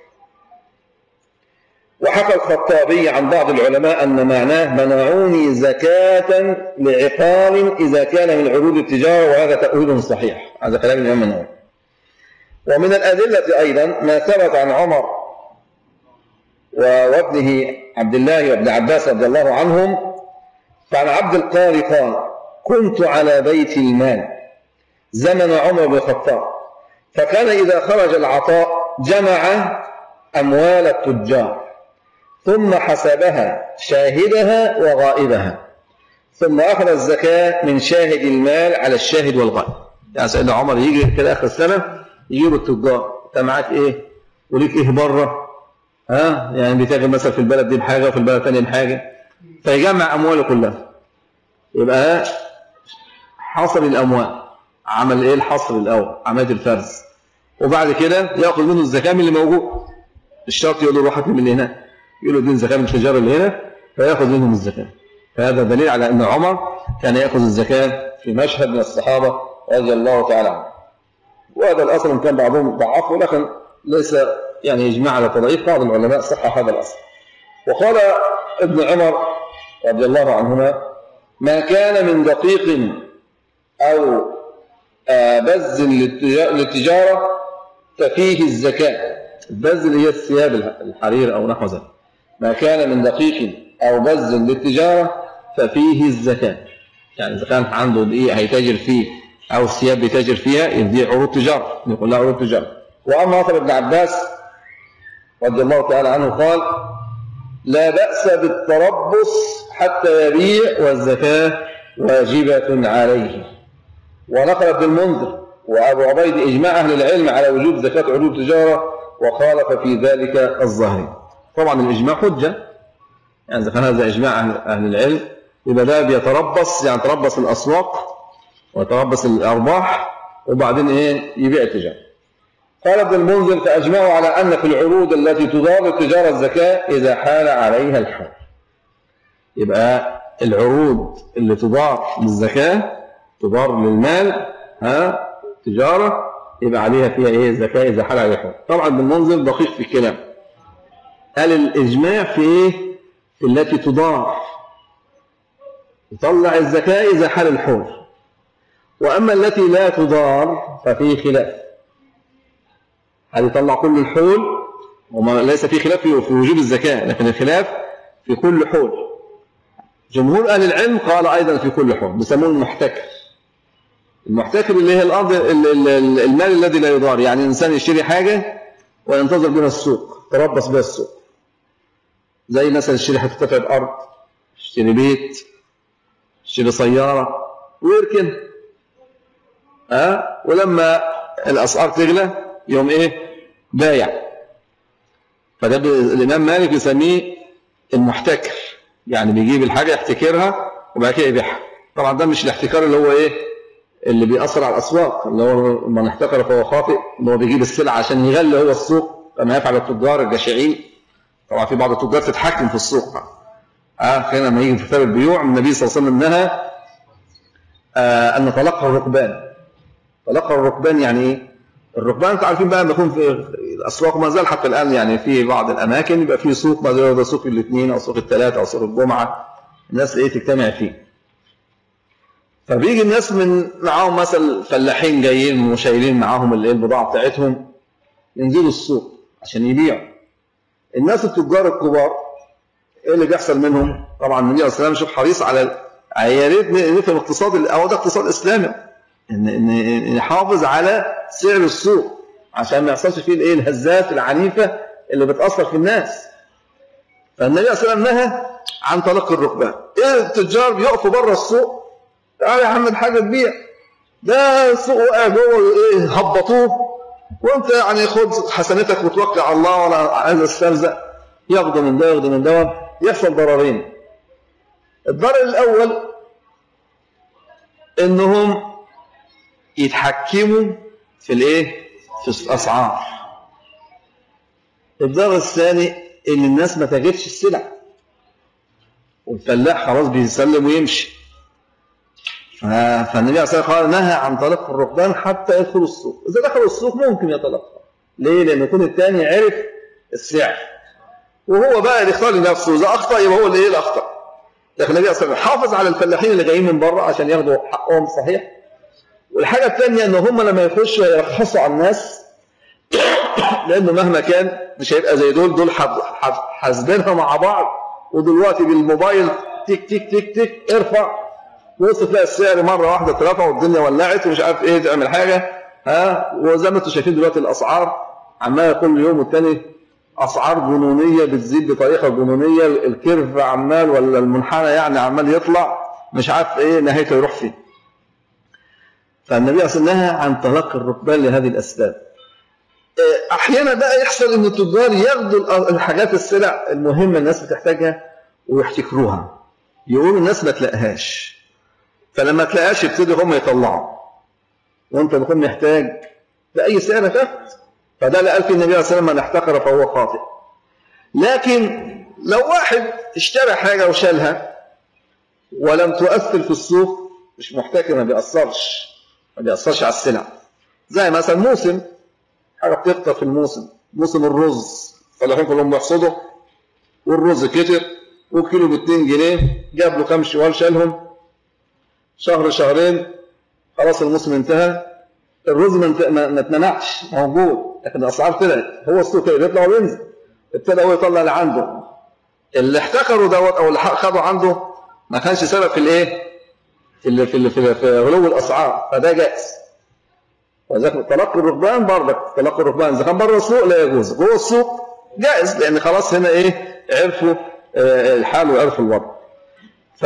B: وحكى الخطابي عن بعض العلماء أن معناه منعوني زكاة لعقال إذا كان من عروض التجارة وهذا تأويل صحيح هذا كلام الإمام النووي ومن الأدلة أيضا ما ثبت عن عمر وابنه عبد الله وابن عباس رضي الله عنهم فعن عبد القاري قال كنت على بيت المال زمن عمر بن الخطاب فكان إذا خرج العطاء جمع أموال التجار ثم حسبها شاهدها وغائبها ثم أخذ الزكاة من شاهد المال على الشاهد والغائب يعني سيدنا عمر يجي كده آخر السنة يجيبوا التجار أنت معاك إيه وليك إيه بره ها يعني بيتاجر مثلا في البلد دي بحاجة وفي البلد الثانيه بحاجة فيجمع أمواله كلها يبقى حصر الأموال عمل إيه الحصر الأول عملية الفرز وبعد كده ياخذ منه الزكاه من اللي موجود الشرط يقول له روح هات من اللي هنا يقول له اديني زكاه من التجار اللي هنا فياخذ منهم الزكاه فهذا دليل على ان عمر كان ياخذ الزكاه في مشهد من الصحابه رضي الله تعالى عنهم وهذا الاصل ان كان بعضهم ضعفه لكن ليس يعني اجماع على تضعيف بعض العلماء صح هذا الاصل وقال ابن عمر رضي الله عنهما ما كان من دقيق او بز للتجاره ففيه الزكاة البز اللي هي الثياب الحرير أو نحو ذلك ما كان من دقيق أو بز للتجارة ففيه الزكاة يعني إذا كان عنده دقيق هيتاجر فيه أو الثياب بيتاجر فيها يدي عروض تجارة يقول لها عروض تجارة وأما أثر ابن عباس رضي الله تعالى عنه قال لا بأس بالتربص حتى يبيع والزكاة واجبة عليه ونقل ابن المنذر وأبو عبيد إجماع أهل العلم على وجوب زكاة عروض التجارة وخالف في ذلك الظاهري طبعا الإجماع حجة يعني إذا كان هذا إجماع أهل العلم يبقى ده بيتربص يعني تربص الأسواق ويتربص الأرباح وبعدين إيه يبيع التجارة قال ابن المنذر فأجمعوا على أن في العروض التي تضار التجارة الزكاة إذا حال عليها الحول يبقى العروض اللي تضار للزكاة تضار للمال ها تجارة يبقى عليها فيها ايه زكاة إذا حال عليها حول طبعا بالمنظر دقيق في الكلام قال الإجماع في ايه في التي تضار يطلع الزكاة إذا حال الحول وأما التي لا تضار ففيه خلاف هل يطلع كل الحول وما ليس فيه خلاف في وجوب الزكاة لكن الخلاف في كل حول جمهور أهل العلم قال أيضا في كل حر بيسموه المحتكر المحتكر اللي هي الأرض ال- ال- ال- المال الذي لا يضار يعني الإنسان يشتري حاجة وينتظر بها السوق تربص بها السوق زي مثلا يشتري حتة قطعة أرض يشتري بيت يشتري سيارة ويركن ها ولما الأسعار تغلى يوم إيه بايع فده ب- الإمام مالك يسميه المحتكر يعني بيجيب الحاجة يحتكرها وبعد كده يبيعها طبعا ده مش الاحتكار اللي هو إيه اللي بيأثر على الأسواق اللي هو من احتكر فهو خاطئ اللي هو بيجيب السلعة عشان يغلي هو السوق كما يفعل التجار الجشعين طبعا في بعض التجار تتحكم في السوق اه هنا لما يجي في كتاب البيوع النبي صلى الله عليه وسلم نهى آه أن نتلقى الركبان تلقى الركبان يعني ايه؟ الركبان انتوا عارفين بقى بيكون في الاسواق ما زال حتى الان يعني في بعض الاماكن يبقى في سوق ما زال ده سوق الاثنين او سوق الثلاث او سوق الجمعه الناس ايه تجتمع فيه فبيجي الناس من معاهم مثلا فلاحين جايين وشايلين معاهم الايه البضاعه بتاعتهم ينزلوا السوق عشان يبيعوا الناس التجار الكبار ايه اللي بيحصل منهم؟ طبعا النبي عليه الصلاه والسلام شوف حريص على يا ريت نفهم اقتصاد او ده اقتصاد اسلامي ان ان نحافظ على سعر السوق عشان ما يحصلش فيه الايه الهزات العنيفه اللي بتاثر في الناس فالنبي صلى الله عليه وسلم نهى عن تلقي الركبان ايه التجار بيقفوا بره السوق تعالى يا عم الحاجه تبيع ده السوق وقع جوه ايه هبطوه وانت يعني خد حسنتك وتوكل على الله ولا عايز استرزق ياخدوا من ده ياخدوا من ده يحصل ضررين الضرر الاول انهم يتحكموا في الايه في الاسعار الضرر الثاني ان الناس ما تجدش السلع والفلاح خلاص بيسلم ويمشي ف- فالنبي عليه الصلاه والسلام قال نهى عن تلقي الركبان حتى يدخلوا السوق اذا دخلوا السوق ممكن يتلقى ليه لان يكون الثاني عرف السعر وهو بقى اللي يختار لنفسه اذا اخطا يبقى هو اللي ايه الاخطا لكن النبي صلى الله عليه وسلم حافظ على الفلاحين اللي جايين من بره عشان ياخدوا حقهم صحيح والحاجة الثانية ان هم لما يخشوا يرخصوا على الناس لانه مهما كان مش هيبقى زي دول دول حب- حب- حاسبينها مع بعض ودلوقتي بالموبايل تك تك تك تك ارفع وصل تلاقي السعر مرة واحدة اترفع والدنيا ولعت ومش عارف ايه تعمل حاجة ها وزي ما انتم شايفين دلوقتي الاسعار عمالة كل يوم والتاني اسعار جنونية بتزيد بطريقة جنونية الكيرف عمال ولا المنحنى يعني عمال يطلع مش عارف ايه نهايته يروح فين فالنبي صلى الله عليه وسلم نهى عن تلقي الركبان لهذه الاسباب آه، احيانا بقى يحصل ان التجار ياخدوا الأ- الحاجات السلع المهمه الناس بتحتاجها ويحتكروها يقولوا الناس ما تلاقيهاش فلما تلاقيهاش يبتدوا هم يطلعوا وانت بتكون محتاج باي سعر تاخد فده اللي قال فيه النبي صلى الله عليه وسلم من احتكر فهو خاطئ لكن لو واحد اشترى حاجه وشالها ولم تؤثر في السوق مش محتكر ما بيأثرش ما بيأثرش على السلع زي مثلا موسم حاجة بتكتر في الموسم موسم الرز فلاحين كلهم بيحصدوا والرز كتر وكيلو ب 2 جنيه جاب له كام شوال شالهم شهر شهرين خلاص الموسم انتهى الرز ما انت- ما ما اتمنعش موجود لكن الاسعار طلعت هو السوق كده بيطلع وينزل ابتدى هو يطلع اللي عنده اللي احتكروا دوت او اللي خدوا عنده ما كانش سبب في الايه؟ في ال- في ال- في, ال- في غلو الاسعار فده جائز وذلك تلقي الركبان برضك تلقي الركبان اذا كان بره السوق لا يجوز جوه السوق جائز لان خلاص هنا ايه عرفوا آه، الحال وعرفوا الوضع ف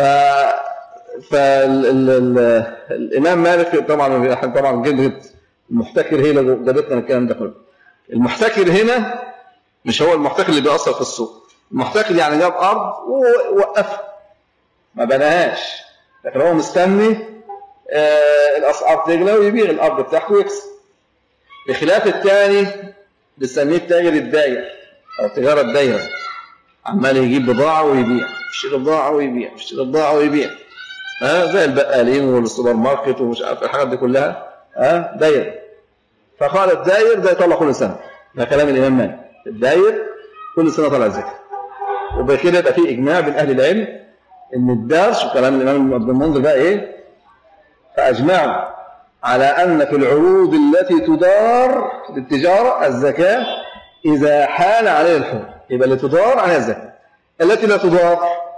B: فالامام مالك طبعا طبعا جدة المحتكر هي اللي جابتنا الكلام ده كله المحتكر هنا مش هو المحتكر اللي بيأثر في السوق المحتكر يعني جاب ارض ووقفها ما بناهاش لكن هو مستني آه، الاسعار تغلى ويبيع الارض بتاعته ويكسب بخلاف الثاني بنسميه التاجر الداير او التجاره الدايره عمال يجيب بضاعه ويبيع يشتري بضاعه ويبيع يشتري بضاعه ويبيع ها زي البقالين والسوبر ماركت ومش عارف الحاجات دي كلها ها داير فقال الداير ده يطلع كل سنه ده كلام الامام مالك الداير كل سنه طلع زكاه وبكده يبقى في اجماع بين اهل العلم ان الدرس وكلام الامام ابن المنذر بقى ايه فاجمعوا على ان في العروض التي تدار للتجاره الزكاه اذا حال عليها الحول يبقى اللي تدار عليها الزكاه التي لا تدار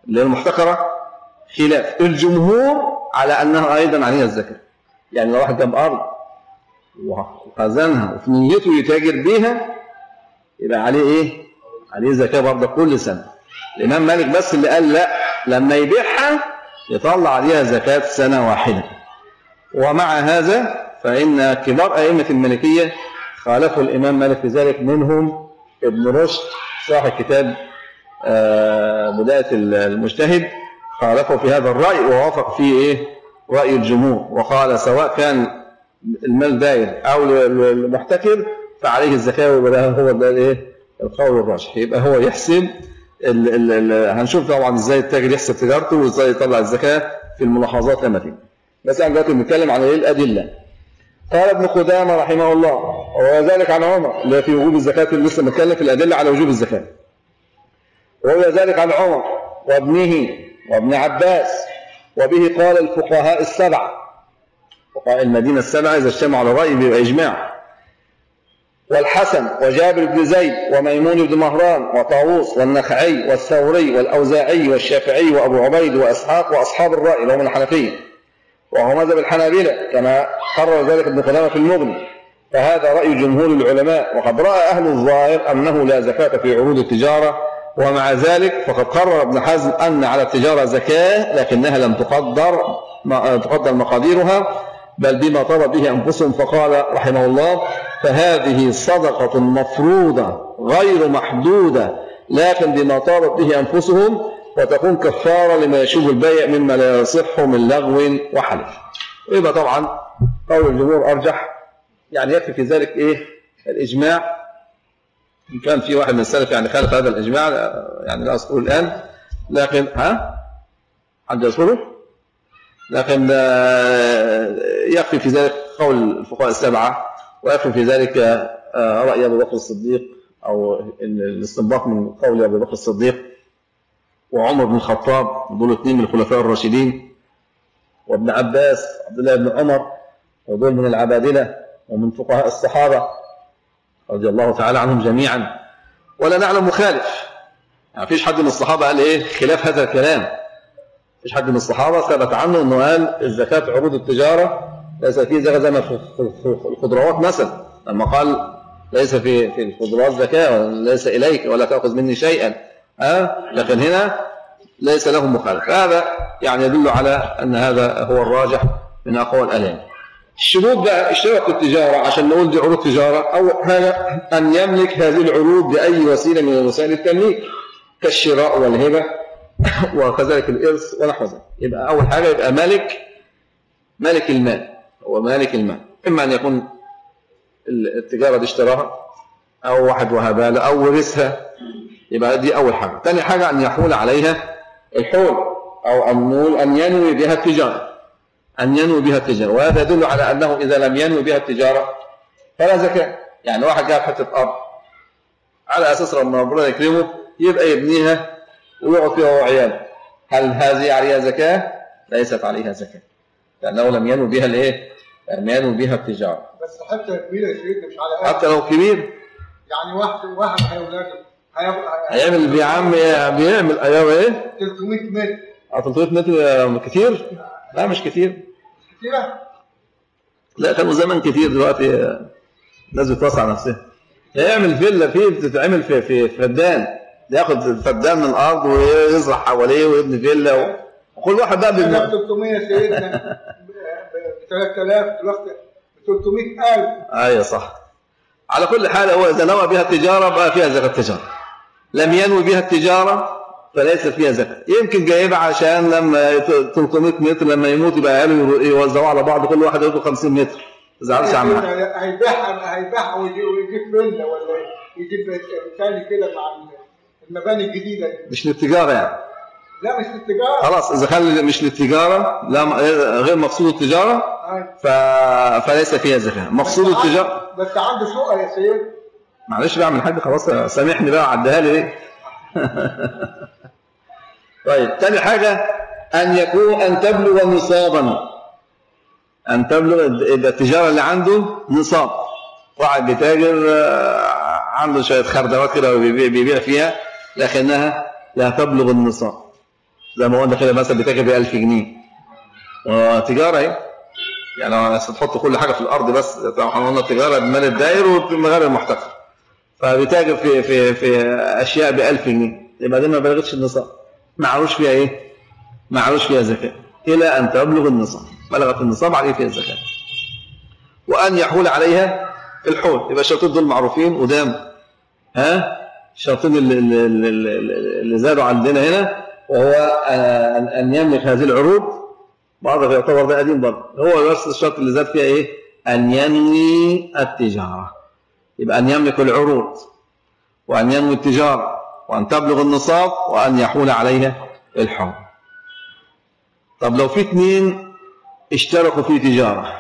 B: اللي هي المحتكرة خلاف الجمهور على أنها أيضا عليها الزكاة يعني لو واحد جاب أرض وخزنها وفي نيته يتاجر بيها يبقى عليه إيه؟ عليه زكاة برضه كل سنة الإمام مالك بس اللي قال لا لما يبيعها يطلع عليها زكاة سنة واحدة ومع هذا فإن كبار أئمة المالكية خالفوا الإمام مالك في ذلك منهم ابن رشد صاحب كتاب آه، بداية المجتهد خالفه في هذا الرأي ووافق فيه إيه رأي الجمهور وقال سواء كان المال داير أو المحتكر فعليه الزكاة ويبقى هو ده الإيه القول الراجح يبقى هو يحسب ال ال ال هنشوف طبعا ازاي التاجر يحسب تجارته وازاي يطلع الزكاة في الملاحظات لما تيجي بس احنا دلوقتي بنتكلم عن ايه الأدلة قال ابن قدامة رحمه الله وذلك عن عمر اللي في وجوب الزكاة اللي لسه بنتكلم في الأدلة على وجوب الزكاة وروي ذلك عن عمر وابنه وابن عباس وبه قال الفقهاء السبعة فقهاء المدينة السبعة إذا اجتمعوا على رأي بيبقى إجماع والحسن وجابر بن زيد وميمون بن مهران وطاووس والنخعي والثوري والأوزاعي والشافعي وأبو عبيد وإسحاق وأصحاب الرأي اللي هم الحنفية وهو مذهب الحنابلة كما قرر ذلك ابن قدامة في المغني فهذا رأي جمهور العلماء وقد رأى أهل الظاهر أنه لا زكاة في عروض التجارة ومع ذلك فقد قرر ابن حزم أن على التجارة زكاة لكنها لم تقدر تقدر مقاديرها بل بما طلب به أنفسهم فقال رحمه الله فهذه صدقة مفروضة غير محدودة لكن بما طلبت به أنفسهم وتكون كفارة لما يشوب البيع مما لا يصح من لغو وحلف ويبقى طبعا قول الجمهور أرجح يعني يكفي في ذلك إيه الإجماع إن كان في واحد من السلف يعني خالف هذا الإجماع يعني لا أذكره الآن لكن ها حد يذكره لكن آه، يكفي في ذلك قول الفقهاء السبعة ويكفي في ذلك آه، رأي أبي بكر الصديق أو الاستنباط من قول أبي بكر الصديق وعمر بن الخطاب دول اثنين من الخلفاء الراشدين وابن عباس عبد الله بن عمر ودول من العبادلة ومن فقهاء الصحابة رضي الله تعالى عنهم جميعا ولا نعلم مخالف يعني فيش حد من الصحابة قال إيه خلاف هذا الكلام فيش حد من الصحابة ثبت عنه أنه قال الزكاة عروض التجارة ليس فيه زكاة زي ما في الخضروات مثلا لما قال ليس في في الخضروات زكاة ليس إليك ولا تأخذ مني شيئا أه؟ لكن هنا ليس له مخالف هذا يعني يدل على أن هذا هو الراجح من أقوال الألام الشروط بقى اشتراك التجارة عشان نقول دي عروض تجارة أول حاجة أن يملك هذه العروض بأي وسيلة من وسائل التمليك كالشراء والهبة وكذلك الإرث ونحو ذلك يبقى أول حاجة يبقى مالك مالك المال هو مالك المال إما أن يكون التجارة دي اشتراها أو واحد وهبها له أو ورثها يبقى دي أول حاجة ثاني حاجة أن يحول عليها الحول أو أن نقول أن ينوي بها التجارة أن ينوي بها التجارة وهذا يدل على أنه إذا لم ينوي بها التجارة فلا زكاة يعني واحد جاب حتة أرض على أساس لما ربنا يكرمه يبقى يبنيها ويقعد فيها هو وعياله هل هذه عليها زكاة؟ ليست عليها زكاة لأنه لم ينوي بها الإيه؟ لم ينوي بها التجارة
D: بس حتى كبيرة يا سيدنا مش على
B: حتى لو كبير
D: يعني واحد واحد هيولاده
B: هيعمل بيعم بيعمل ايوه ايه
D: 300 متر
B: 300 متر كتير لا مش كتير
D: كتيرة
B: لا كانوا زمان كتير دلوقتي الناس بتوسع نفسها يعمل فيلا فيه بتتعمل في في فدان ياخد فدان من الارض ويزرع حواليه ويبني فيلا وكل واحد بقى
D: بيبني 300 سيدنا ب 3000 دلوقتي ب 300000
B: ايوه صح على كل حال هو اذا نوى بها التجاره بقى فيها زكاه التجاره لم ينوي بها التجاره فليس فيها زكاة يمكن جايبها عشان لما 300 متر لما يموت يبقى عياله يوزعوها على بعض كل واحد ياخد 50 متر ما تزعلش عن
D: هيبيعها هيبيعها ويجيب فيلا ولا يجيب ثاني كده مع المباني الجديده دي
B: مش للتجاره يعني
D: لا مش للتجاره
B: خلاص اذا كان مش للتجاره لا غير مقصود التجاره ف... فليس فيها زكاه مقصود التجاره
D: بس عنده سؤال يا سيد
B: معلش بقى من حاجه خلاص سامحني بقى عدها لي ليه طيب ثاني حاجة أن يكون أن تبلغ نصابا أن تبلغ التجارة اللي عنده نصاب واحد بيتاجر عنده شوية خردوات كده وبيبيع فيها لكنها لا تبلغ النصاب زي ما قلنا كده مثلا بتاجر ب 1000 جنيه وتجاره اهي يعني أصل تحط كل حاجه في الارض بس طبعا قلنا التجاره بمال الداير والغير المحتكر فبيتاجر في في في اشياء ب 1000 جنيه يبقى دي ما بلغتش النصاب ما عروش فيها ايه؟ ما عروش فيها زكاه الى ان تبلغ النصاب بلغت النصاب عليه فيها الزكاه وان يحول عليها الحول يبقى الشرطين دول معروفين قدام ها الشرطين اللي, اللي, اللي, اللي زادوا عندنا هنا وهو آه، ان أن يملك هذه العروض بعض يعتبر ده قديم برضه هو بس الشرط اللي زاد فيها ايه؟ ان ينوي التجاره يبقى ان يملك العروض وان ينوي التجاره وان تبلغ النصاب وان يحول عليها الحول طب لو في اثنين اشتركوا في تجاره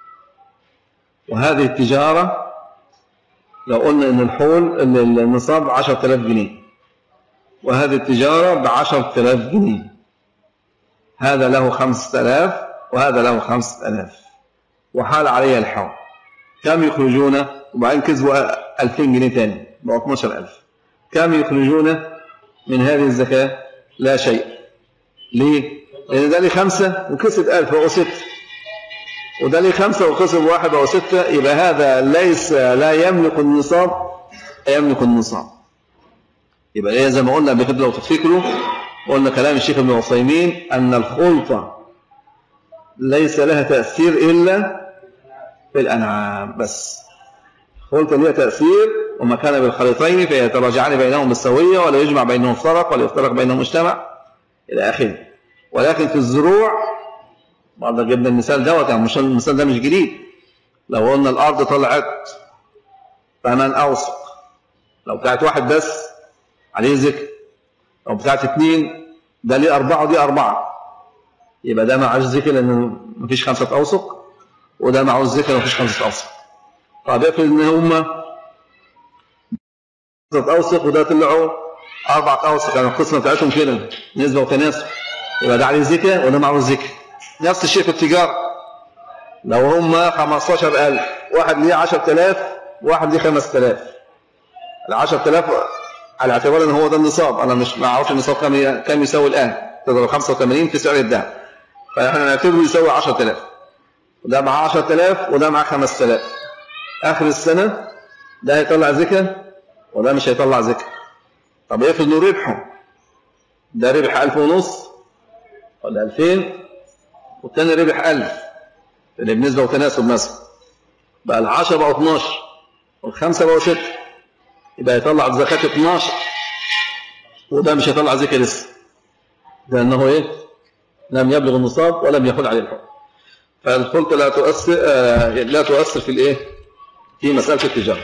B: وهذه التجاره لو قلنا ان الحول ان النصاب 10000 جنيه وهذه التجاره ب 10000 جنيه هذا له 5000 وهذا له 5000 وحال عليها الحول كم يخرجون وبعدين كسبوا 2000 جنيه تاني بقوا 12000 كم يخرجون من هذه الزكاة لا شيء ليه؟ لأن ده لي خمسة وكسب 1000 بقوا ستة وده ليه خمسة وخسر واحد أو ستة يبقى هذا ليس لا يملك النصاب لا يملك النصاب يبقى ايه زي ما قلنا قبل كده لو تفتكروا قلنا كلام الشيخ ابن عثيمين أن الخلطة ليس لها تأثير إلا في الأنعام بس الخلطة لها تأثير وما كان بالخليطين فيتراجعان بينهم بالسوية ولا يجمع بينهم فرق ولا يفترق بينهم مجتمع إلى آخره ولكن في الزروع برضه جبنا المثال دوت يعني مش المثال ده مش جديد لو قلنا الارض طلعت ثمن اوسق لو بتاعت واحد بس عليه ذكر لو بتاعت اثنين ده ليه اربعه ودي اربعه يبقى ده معهوش ذكر لان مفيش خمسه اوسق وده معهوش ذكر مفيش خمسه اوسق طب افرض ان هما خمسه اوسق وده طلعوا اربعه اوسق يعني القسمه بتاعتهم كده نسبه وتناسب يبقى ده عليه ذكر وده معهوش ذكر نفس الشيء في التجارة لو هم 15000 واحد ليه 10000 واحد ليه 5000 ال 10000 على اعتبار ان هو ده النصاب انا مش ما اعرفش النصاب كام كام يساوي الان تضرب 85 في سعر الذهب فاحنا نعتبره يساوي 10000 وده معاه 10000 وده معاه 5000 اخر السنه ده هيطلع زكاه وده مش هيطلع زكاه طب افرض انه ربحه ده ربح 1000 ونص ولا 2000 والتاني ربح 1000 اللي بنسبة وتناسب مثلا بقى ال 10 بقوا 12 والخمسة بقوا 6 يبقى يطلع زكاة 12 وده مش هيطلع زكاة لسه لأنه إيه؟ لم يبلغ النصاب ولم يحل عليه الحكم فالخلطة لا تؤثر آه لا تؤثر في الإيه؟ في مسألة التجارة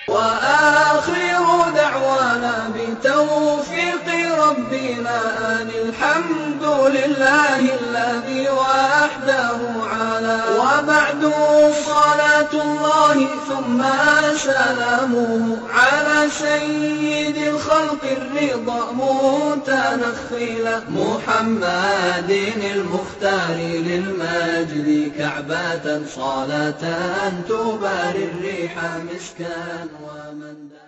E: وآخر دعوانا بتوفيق ربنا أن الحمد لله الذي وحده على وبعد صلاة الله ثم سلامه على سيد الخلق الرضا متنخلا محمد المختار للمجد كعبة صلاة تباري الريح مسكا ومن دان